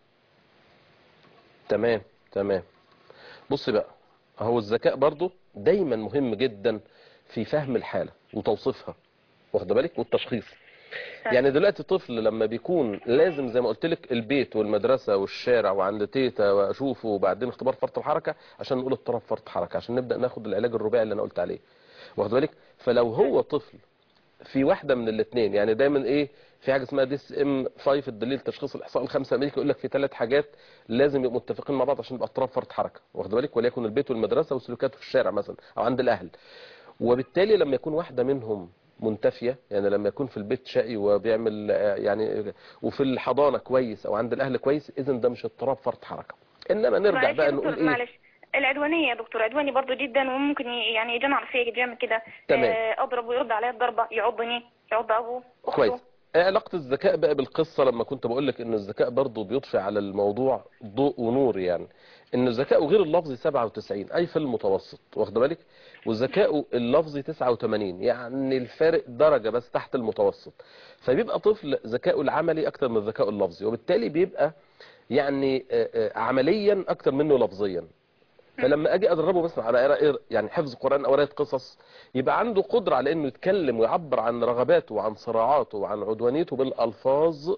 Speaker 1: تمام تمام بص بقى هو الذكاء برضو دايما مهم جدا في فهم الحالة وتوصيفها واخد بالك والتشخيص يعني دلوقتي طفل لما بيكون لازم زي ما قلت لك البيت والمدرسه والشارع وعند تيتا واشوفه وبعدين اختبار فرط الحركه عشان نقول اضطراب فرط حركه عشان نبدا ناخد العلاج الرباعي اللي انا قلت عليه واخد بالك فلو هو طفل في واحده من الاثنين يعني دايما ايه في حاجه اسمها ديس ام 5 الدليل تشخيص الاحصاء الخمسه امريكا يقول لك في ثلاث حاجات لازم يبقوا متفقين مع بعض عشان يبقى اضطراب فرط حركه واخد بالك وليكن البيت والمدرسه وسلوكياته في الشارع مثلا او عند الاهل وبالتالي لما يكون واحده منهم منتفيه يعني لما يكون في البيت شقي وبيعمل آه، يعني وفي الحضانه كويس او عند الاهل كويس اذا ده مش اضطراب فرط حركه انما نرجع
Speaker 2: معلش
Speaker 1: بقى
Speaker 2: يا
Speaker 1: نقول
Speaker 2: دكتور
Speaker 1: ايه
Speaker 2: معلش العدوانية يا دكتور عدواني برضو جدا وممكن ي- يعني يجنن على فيا بيعمل كده
Speaker 1: تمام.
Speaker 2: آه، اضرب ويرد عليا الضربة يعضني يعض ابوه اخته
Speaker 1: كويس ايه علاقة الذكاء بقى بالقصة لما كنت بقول لك ان الذكاء برضه بيضفي على الموضوع ضوء ونور يعني ان الذكاء غير اللفظي 97 اي في المتوسط واخد بالك والذكاء اللفظي 89 يعني الفارق درجة بس تحت المتوسط فبيبقى طفل ذكاؤه العملي اكتر من الذكاء اللفظي وبالتالي بيبقى يعني آه، آه، عمليا اكتر منه لفظيا فلما اجي ادربه مثلا على قراءة يعني حفظ قران او قراءه قصص يبقى عنده قدره على انه يتكلم ويعبر عن رغباته وعن صراعاته وعن عدوانيته بالالفاظ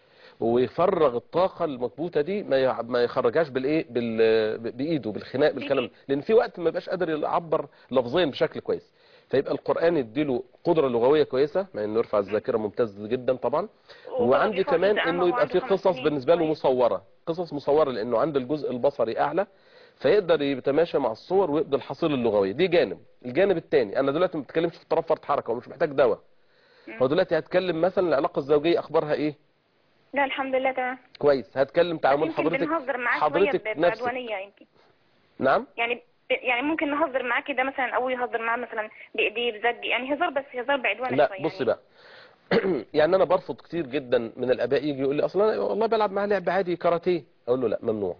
Speaker 1: ويفرغ الطاقه المكبوته دي ما يع- ما يخرجهاش بالايه بال... بايده بالخناق بالكلام لان في وقت ما يبقاش قادر يعبر لفظيا بشكل كويس فيبقى القران يديله قدره لغويه كويسه مع انه يرفع الذاكره ممتاز جدا طبعا وعندي
Speaker 2: وبيحفظ
Speaker 1: كمان
Speaker 2: أمه
Speaker 1: انه يبقى
Speaker 2: وعنده
Speaker 1: في
Speaker 2: خمس
Speaker 1: قصص
Speaker 2: سنين.
Speaker 1: بالنسبه له
Speaker 2: كويس.
Speaker 1: مصوره قصص مصوره لانه عنده الجزء البصري اعلى فيقدر يتماشى مع الصور ويبدأ الحصيله اللغويه دي جانب الجانب الثاني انا دلوقتي ما بتكلمش في اضطراب فرط حركه ومش محتاج دواء هو دلوقتي هتكلم مثلا العلاقه الزوجيه اخبارها ايه
Speaker 2: لا الحمد لله تمام
Speaker 1: كويس هتكلم تعامل
Speaker 2: يمكن
Speaker 1: حضرتك
Speaker 2: بنهزر معاه
Speaker 1: حضرتك
Speaker 2: شوية
Speaker 1: نفسك
Speaker 2: بعدوانية يمكن
Speaker 1: نعم
Speaker 2: يعني يعني ممكن نهزر معاه كده مثلا او يهزر معاه مثلا بايديه بزج يعني هزار بس هزار بعدوانة
Speaker 1: لا
Speaker 2: شوية
Speaker 1: بصي
Speaker 2: يعني.
Speaker 1: بقى يعني انا برفض كتير جدا من الاباء يجي يقول لي اصلا انا والله بلعب معاه لعب عادي كاراتيه اقول له لا ممنوع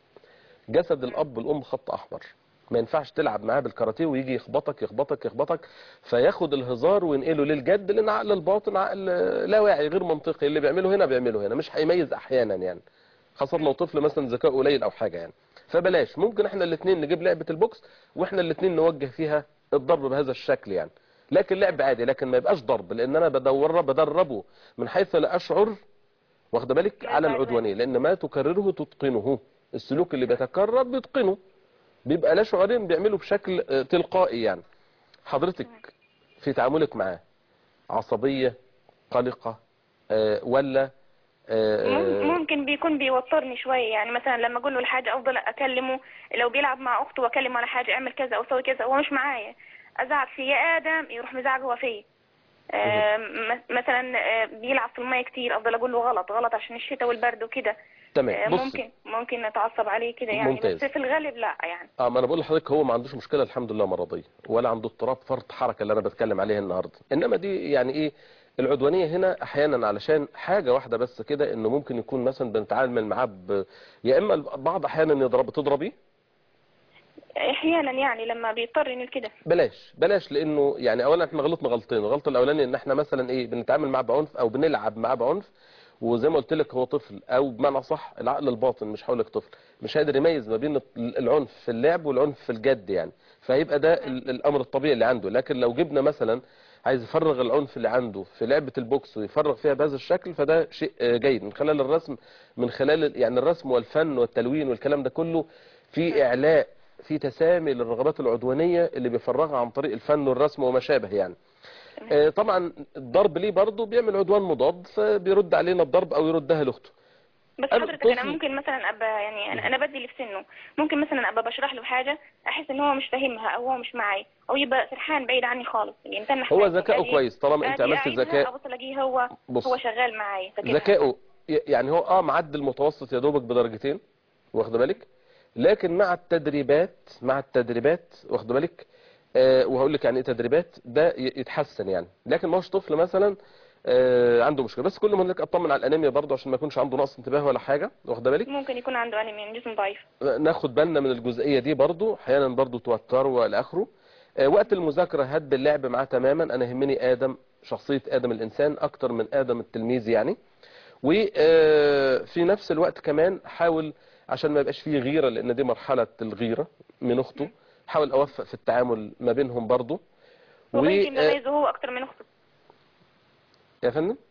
Speaker 1: جسد الاب والام خط احمر ما ينفعش تلعب معاه بالكاراتيه ويجي يخبطك يخبطك يخبطك فياخد الهزار وينقله للجد لان عقل الباطن عقل لا واعي غير منطقي اللي بيعمله هنا بيعمله هنا مش هيميز احيانا يعني خاصة لو طفل مثلا ذكاء قليل او حاجة يعني فبلاش ممكن احنا الاثنين نجيب لعبة البوكس واحنا الاثنين نوجه فيها الضرب بهذا الشكل يعني لكن لعب عادي لكن ما يبقاش ضرب لان انا بدور بدربه من حيث لا اشعر واخد بالك
Speaker 2: لا
Speaker 1: على
Speaker 2: بعد
Speaker 1: العدوانية لان ما تكرره تتقنه السلوك اللي بيتكرر بيتقنه بيبقى لا شعوريا بيعمله بشكل آه، تلقائي يعني حضرتك في تعاملك معاه عصبية قلقة آه، ولا آه،
Speaker 2: مم- ممكن بيكون بيوترني شوية يعني مثلا لما اقول له الحاجة افضل اكلمه لو بيلعب مع اخته واكلمه على حاجة اعمل كذا او سوي كذا هو مش معايا ازعق فيه يا ادم يروح مزعق هو فيا آه، م- مثلا آه، بيلعب في المية كتير افضل اقول له غلط غلط عشان الشتاء والبرد وكده آه،
Speaker 1: تمام بص
Speaker 2: ممكن ممكن نتعصب عليه كده يعني
Speaker 1: ممتاز.
Speaker 2: بس في الغالب لا يعني
Speaker 1: اه ما انا بقول لحضرتك هو ما عندوش مشكله الحمد لله مرضيه ولا عنده اضطراب فرط حركه اللي انا بتكلم عليها النهارده انما دي يعني ايه العدوانيه هنا احيانا علشان حاجه واحده بس كده انه ممكن يكون مثلا بنتعامل معاه ب... يا اما بعض احيانا يضرب تضربي
Speaker 2: احيانا يعني لما بيضطر انه كده
Speaker 1: بلاش بلاش لانه يعني اولا احنا غلطنا غلطتين الغلطه الاولانيه ان احنا مثلا ايه بنتعامل معاه بعنف او بنلعب معاه بعنف وزي ما قلت لك هو طفل او بمعنى صح العقل الباطن مش هقول لك طفل مش قادر يميز ما بين العنف في اللعب والعنف في الجد يعني فهيبقى ده ال- الامر الطبيعي اللي عنده لكن لو جبنا مثلا عايز يفرغ العنف اللي عنده في لعبة البوكس ويفرغ فيها بهذا الشكل فده شيء آه، جيد من خلال الرسم من خلال ال- يعني الرسم والفن والتلوين والكلام ده كله في إعلاء في تسامي للرغبات العدوانية اللي بيفرغها عن طريق الفن والرسم وما شابه يعني آه، طبعا الضرب ليه برضه بيعمل عدوان مضاد فبيرد علينا الضرب او يردها لاخته
Speaker 2: بس
Speaker 1: أنا
Speaker 2: حضرتك انا
Speaker 1: طفل.
Speaker 2: ممكن مثلا ابقى يعني انا انا بدي اللي في سنه ممكن مثلا ابقى بشرح له حاجه احس ان هو مش فاهمها او هو مش معايا او يبقى سرحان بعيد عني خالص يعني تنح
Speaker 1: هو
Speaker 2: نفسه.
Speaker 1: ذكاؤه
Speaker 2: أجي-
Speaker 1: كويس طالما انت
Speaker 2: أجي
Speaker 1: عملت
Speaker 2: أعيدها،
Speaker 1: الذكاء
Speaker 2: ابص الاقيه هو
Speaker 1: بص.
Speaker 2: هو شغال معايا فكده
Speaker 1: ذكائه ي- يعني هو اه معدل المتوسط يا دوبك بدرجتين واخد بالك لكن مع التدريبات مع التدريبات واخد بالك آه وهقول لك يعني ايه تدريبات ده ي- يتحسن يعني لكن ما هوش طفل مثلا آه عنده مشكله بس كل ما هناك اطمن على الانيميا برضه عشان ما يكونش عنده نقص انتباه ولا حاجه واخد بالك
Speaker 2: ممكن يكون عنده انيميا جسم ضعيف
Speaker 1: ناخد بالنا من الجزئيه دي برضه احيانا برضه توتره والى اخره آه، وقت المذاكره هد اللعب معاه تماما انا يهمني ادم شخصيه ادم الانسان اكتر من ادم التلميذ يعني وفي نفس الوقت كمان حاول عشان ما يبقاش فيه غيره لان دي مرحله الغيره من اخته حاول اوفق في التعامل ما بينهم برضه
Speaker 2: هو
Speaker 1: و
Speaker 2: يمكن
Speaker 1: آه،
Speaker 2: مميزه هو اكتر من اخته
Speaker 1: يا فندم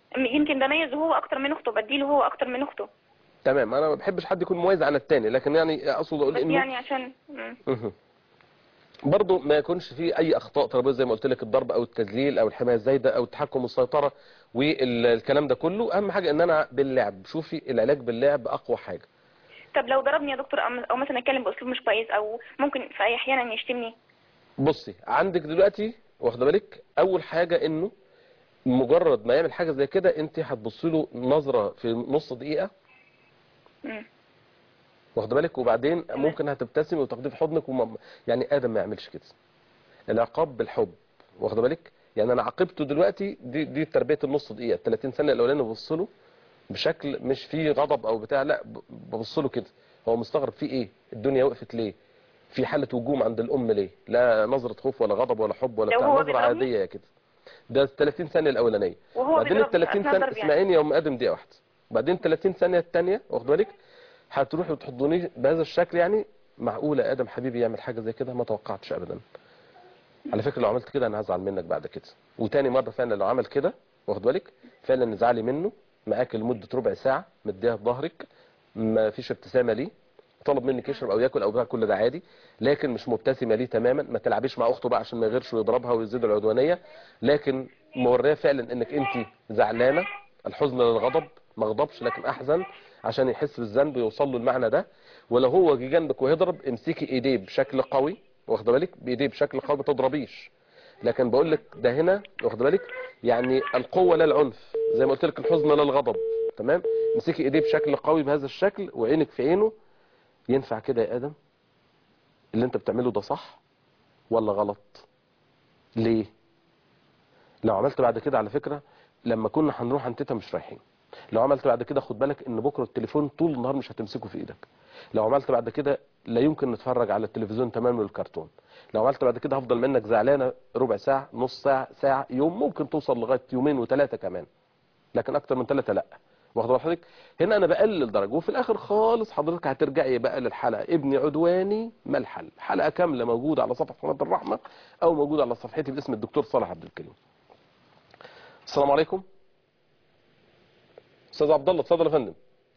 Speaker 2: يمكن بميز هو اكتر من اخته بديله هو اكتر من اخته
Speaker 1: تمام انا ما بحبش حد يكون مميز عن التاني لكن يعني اقصد اقول
Speaker 2: بس
Speaker 1: انه
Speaker 2: يعني عشان مم.
Speaker 1: مهم. برضه ما يكونش فيه اي اخطاء تربويه زي ما قلت لك الضرب او التذليل او الحمايه الزايده او التحكم والسيطره والكلام ده كله اهم حاجه ان انا باللعب شوفي العلاج باللعب اقوى حاجه
Speaker 2: طب لو ضربني يا دكتور او أو مثلا اتكلم باسلوب مش كويس او ممكن في اي احيانا يشتمني
Speaker 1: بصي عندك دلوقتي واخده بالك اول حاجه انه مجرد ما يعمل حاجه زي كده انت هتبصي له نظره في نص دقيقه
Speaker 2: مم.
Speaker 1: واخده بالك وبعدين ممكن هتبتسمي وتاخديه في حضنك وما يعني ادم ما يعملش كده العقاب بالحب واخده بالك يعني انا عاقبته دلوقتي دي دي تربيه النص دقيقه 30 ثانيه الاولانيه ببص له بشكل مش فيه غضب او بتاع لا ب- ببص له كده هو مستغرب في ايه الدنيا وقفت ليه في حاله هجوم عند الام ليه لا نظره خوف ولا غضب ولا حب ولا
Speaker 2: لو
Speaker 1: بتاع
Speaker 2: هو
Speaker 1: نظره
Speaker 2: بيضربني؟
Speaker 1: عاديه كده ده 30 ثانيه الاولانيه
Speaker 2: وهو
Speaker 1: بعدين ال
Speaker 2: بيضربني
Speaker 1: 30
Speaker 2: أثناء
Speaker 1: ثانيه
Speaker 2: الضرب يعني.
Speaker 1: اسمعيني يا ام ادم دقيقه واحده بعدين 30 ثانيه الثانيه واخد بالك هتروحي وتحضنيه بهذا الشكل يعني معقوله يا ادم حبيبي يعمل حاجه زي كده ما توقعتش ابدا على فكره لو عملت كده انا هزعل منك بعد كده وتاني مره فعلا لو عمل كده واخد بالك فعلا ازعلي منه معاك لمده ربع ساعه مديها في ظهرك ما فيش ابتسامه ليه طلب منك يشرب او ياكل او بتاع كل ده عادي لكن مش مبتسمه ليه تماما ما تلعبيش مع اخته بقى عشان ما يغيرش ويضربها ويزيد العدوانيه لكن موريه فعلا انك انت زعلانه الحزن للغضب ما غضبش لكن احزن عشان يحس بالذنب ويوصل له المعنى ده ولو هو جه جنبك ويضرب امسكي ايديه بشكل قوي واخده بالك بايديه بشكل قوي ما تضربيش لكن بقول لك ده هنا واخده بالك يعني القوه لا العنف زي ما قلت لك الحزن لا الغضب تمام امسكي ايديه بشكل قوي بهذا الشكل وعينك في عينه ينفع كده يا ادم اللي انت بتعمله ده صح ولا غلط ليه لو عملت بعد كده على فكرة لما كنا هنروح عند تيتا مش رايحين لو عملت بعد كده خد بالك ان بكره التليفون طول النهار مش هتمسكه في ايدك لو عملت بعد كده لا يمكن نتفرج على التلفزيون تماما والكرتون لو عملت بعد كده هفضل منك زعلانه ربع ساعه نص ساعه ساعه يوم ممكن توصل لغايه يومين وثلاثه كمان لكن اكتر من ثلاثه لا واخد بال حضرتك هنا انا بقلل درجه وفي الاخر خالص حضرتك هترجعي بقى للحلقه ابني عدواني ما الحل حلقه كامله موجوده على صفحه قناه الرحمه او موجوده على صفحتي باسم الدكتور صالح عبد الكريم السلام عليكم استاذ عبد الله اتفضل يا فندم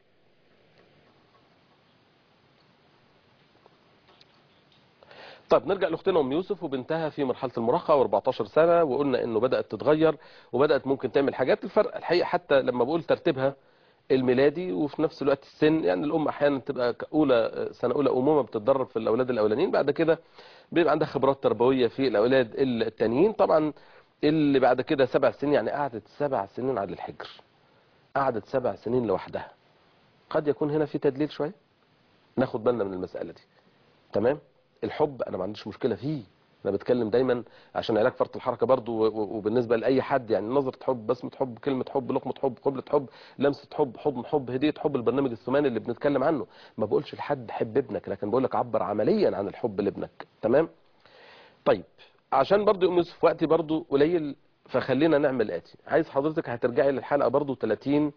Speaker 1: طيب نرجع لاختنا ام يوسف وبنتها في مرحله المراهقه و14 سنه وقلنا انه بدات تتغير وبدات ممكن تعمل حاجات الفرق الحقيقه حتى لما بقول ترتيبها الميلادي وفي نفس الوقت السن يعني الام احيانا تبقى اولى سنه اولى امومه بتتدرب في الاولاد الاولانيين بعد كده بيبقى عندها خبرات تربويه في الاولاد التانيين طبعا اللي بعد كده سبع سنين يعني قعدت سبع سنين على الحجر قعدت سبع سنين لوحدها قد يكون هنا في تدليل شويه ناخد بالنا من المساله دي تمام الحب انا ما عنديش مشكله فيه انا بتكلم دايما عشان علاج فرط الحركه برضو و- و- وبالنسبه لاي حد يعني نظره حب بسمه حب كلمه حب لقمه حب قبله حب لمسه حب حضن حب هديه حب البرنامج الثماني اللي بنتكلم عنه ما بقولش لحد حب ابنك لكن بقول لك عبر عمليا عن الحب لابنك تمام طيب عشان برضو يا ام يوسف وقتي برضو قليل فخلينا نعمل الاتي عايز حضرتك هترجعي للحلقه برضو 30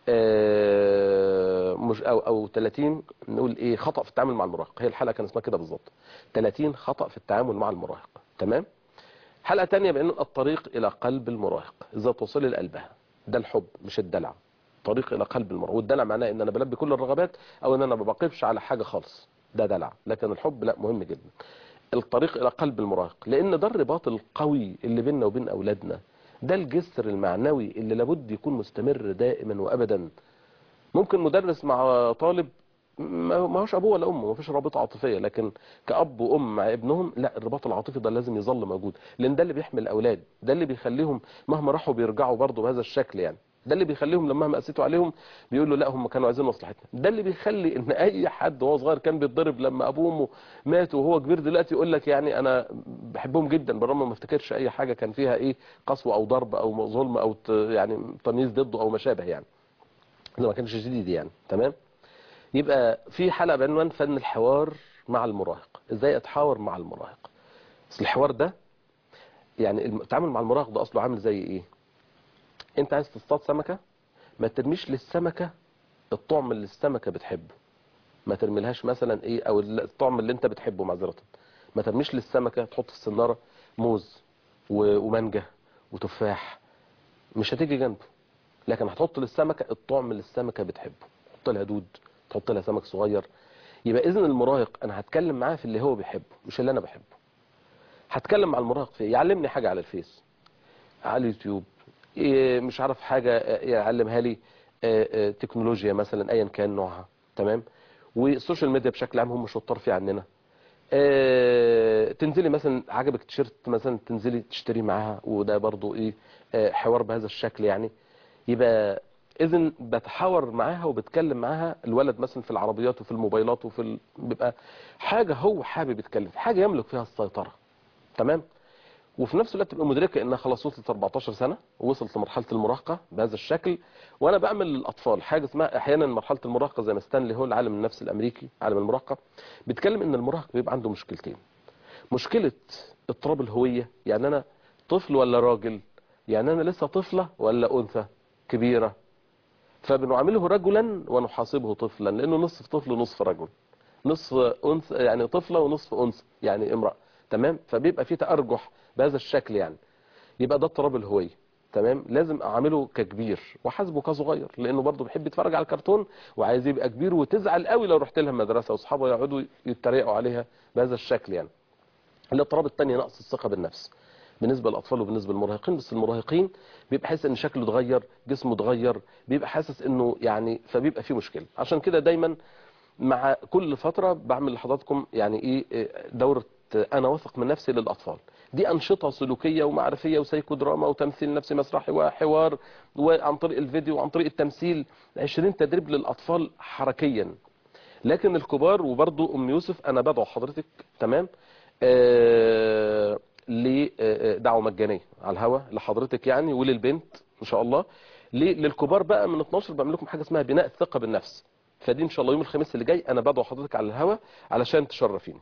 Speaker 1: آه، مش او او 30 نقول ايه خطا في التعامل مع المراهق هي الحلقه كان اسمها كده بالظبط 30 خطا في التعامل مع المراهق تمام حلقه تانية بان الطريق الى قلب المراهق ازاي توصلي لقلبها ده الحب مش الدلع طريق الى قلب المراهق والدلع معناه ان انا بلبي كل الرغبات او ان انا ما بقفش على حاجه خالص ده دلع لكن الحب لا مهم جدا الطريق الى قلب المراهق لان ده الرباط القوي اللي بيننا وبين اولادنا ده الجسر المعنوي اللي لابد يكون مستمر دائما وابدا ممكن مدرس مع طالب ما ما هوش ابوه ولا امه ما فيش رابطه عاطفيه لكن كاب وام مع ابنهم لا الرباط العاطفي ده لازم يظل موجود لان ده اللي بيحمي الاولاد ده اللي بيخليهم مهما راحوا بيرجعوا برضه بهذا الشكل يعني ده اللي بيخليهم لما مهما قسيتوا عليهم بيقولوا لا هم كانوا عايزين مصلحتنا ده اللي بيخلي ان اي حد وهو صغير كان بيتضرب لما ابوه وامه ماتوا وهو كبير دلوقتي يقول لك يعني انا بحبهم جدا بالرغم ما افتكرش اي حاجه كان فيها ايه قسوه او ضرب او ظلم او ت- يعني تمييز ضده او ما شابه يعني اذا ما كانش شديد يعني تمام يبقى في حلقه بعنوان فن الحوار مع المراهق ازاي اتحاور مع المراهق اصل الحوار ده يعني التعامل مع المراهق ده اصله عامل زي ايه انت عايز تصطاد سمكه ما ترميش للسمكه الطعم اللي السمكه بتحبه ما ترميلهاش مثلا ايه او الطعم اللي انت بتحبه معذره ما ترميش للسمكه تحط في السناره موز و- ومانجا وتفاح مش هتيجي جنبه لكن هتحط للسمكه الطعم اللي السمكه بتحبه تحط لها دود تحط لها سمك صغير يبقى اذا المراهق انا هتكلم معاه في اللي هو بيحبه مش اللي انا بحبه هتكلم مع المراهق في إيه؟ يعلمني حاجه على الفيس على اليوتيوب إيه مش عارف حاجه آه، يعلمها لي آه، آه، تكنولوجيا مثلا ايا كان نوعها تمام والسوشيال ميديا بشكل عام هم شطار فيه عننا آه، تنزلي مثلا عجبك تيشيرت مثلا تنزلي تشتري معاها وده برضو ايه آه، حوار بهذا الشكل يعني يبقى اذا بتحاور معاها وبتكلم معاها الولد مثلا في العربيات وفي الموبايلات وفي ال... بيبقى حاجه هو حابب يتكلم فيها، حاجه يملك فيها السيطره تمام وفي نفس الوقت تبقى مدركه انها خلاص وصلت 14 سنه ووصلت لمرحله المراهقه بهذا الشكل وانا بعمل للاطفال حاجه اسمها احيانا مرحله المراهقه زي ما ستانلي هو العالم النفسي الامريكي عالم المراهقه بيتكلم ان المراهق بيبقى عنده مشكلتين مشكله اضطراب الهويه يعني انا طفل ولا راجل يعني انا لسه طفله ولا انثى كبيره فبنعامله رجلا ونحاسبه طفلا لانه نصف طفل ونصف رجل نصف انثى يعني طفله ونصف انثى يعني امراه تمام فبيبقى في تارجح بهذا الشكل يعني يبقى ده اضطراب الهويه تمام لازم اعامله ككبير واحاسبه كصغير لانه برضه بيحب يتفرج على الكرتون وعايز يبقى كبير وتزعل قوي لو رحت لها المدرسه واصحابه يقعدوا يتريقوا عليها بهذا الشكل يعني الاضطراب الثاني نقص الثقه بالنفس بالنسبه للاطفال وبالنسبه للمراهقين بس المراهقين بيبقى حاسس ان شكله اتغير جسمه اتغير بيبقى حاسس انه يعني فبيبقى فيه مشكله عشان كده دايما مع كل فتره بعمل لحضراتكم يعني ايه إيه دوره انا واثق من نفسي للاطفال دي انشطه سلوكيه ومعرفيه وسيكو دراما وتمثيل نفسي مسرحي وحوار وعن طريق الفيديو وعن طريق التمثيل 20 تدريب للاطفال حركيا لكن الكبار وبرضه ام يوسف انا بدعو حضرتك تمام آه لدعوه مجانيه على الهوا لحضرتك يعني وللبنت ان شاء الله ليه؟ للكبار بقى من 12 بعمل لكم حاجه اسمها بناء الثقه بالنفس فدي ان شاء الله يوم الخميس اللي جاي انا بدعو حضرتك على الهوا علشان تشرفيني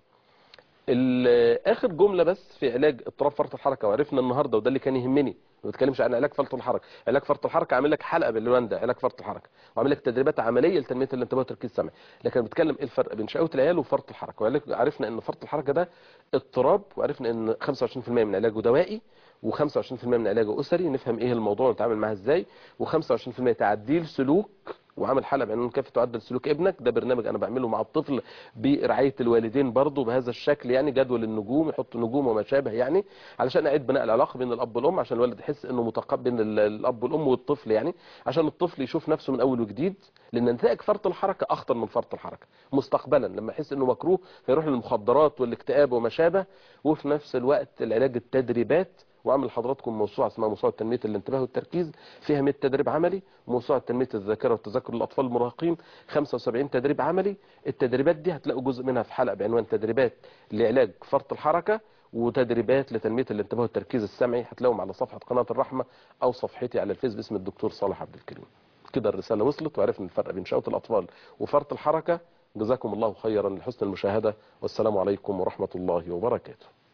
Speaker 1: ال- اخر جمله بس في علاج اضطراب فرط الحركه وعرفنا النهارده وده اللي كان يهمني ما بتكلمش عن علاج فرط الحركه علاج فرط الحركه عامل لك حلقه بالعنوان ده علاج فرط الحركه وعامل لك تدريبات عمليه لتنميه الانتباه والتركيز السمعي لكن بتكلم ايه الفرق بين شقاوه العيال وفرط الحركه وعلاج- عرفنا ان فرط الحركه ده اضطراب وعرفنا ان 25% من علاجه دوائي و25% من علاجه اسري نفهم ايه الموضوع ونتعامل معاه ازاي و25% تعديل سلوك وعامل حلقه بعنوان كيف تعدل سلوك ابنك ده برنامج انا بعمله مع الطفل برعايه الوالدين برضه بهذا الشكل يعني جدول النجوم يحط نجوم وما شابه يعني علشان اعيد بناء العلاقه بين الاب والام عشان الولد يحس انه متقبل ال- الاب والام والطفل يعني عشان الطفل يشوف نفسه من اول وجديد لان نتائج فرط الحركه اخطر من فرط الحركه مستقبلا لما يحس انه مكروه فيروح للمخدرات والاكتئاب وما شابه وفي نفس الوقت العلاج التدريبات واعمل لحضراتكم موسوعه اسمها موسوعه تنميه الانتباه والتركيز فيها 100 تدريب عملي وموسوعه تنميه الذاكره والتذكر للاطفال المراهقين 75 تدريب عملي التدريبات دي هتلاقوا جزء منها في حلقه بعنوان تدريبات لعلاج فرط الحركه وتدريبات لتنميه الانتباه والتركيز السمعي هتلاقوهم على صفحه قناه الرحمه او صفحتي على الفيس باسم الدكتور صالح عبد الكريم كده الرساله وصلت وعرفنا الفرق بين شقوه الاطفال وفرط الحركه جزاكم الله خيرا لحسن المشاهده والسلام عليكم ورحمه الله وبركاته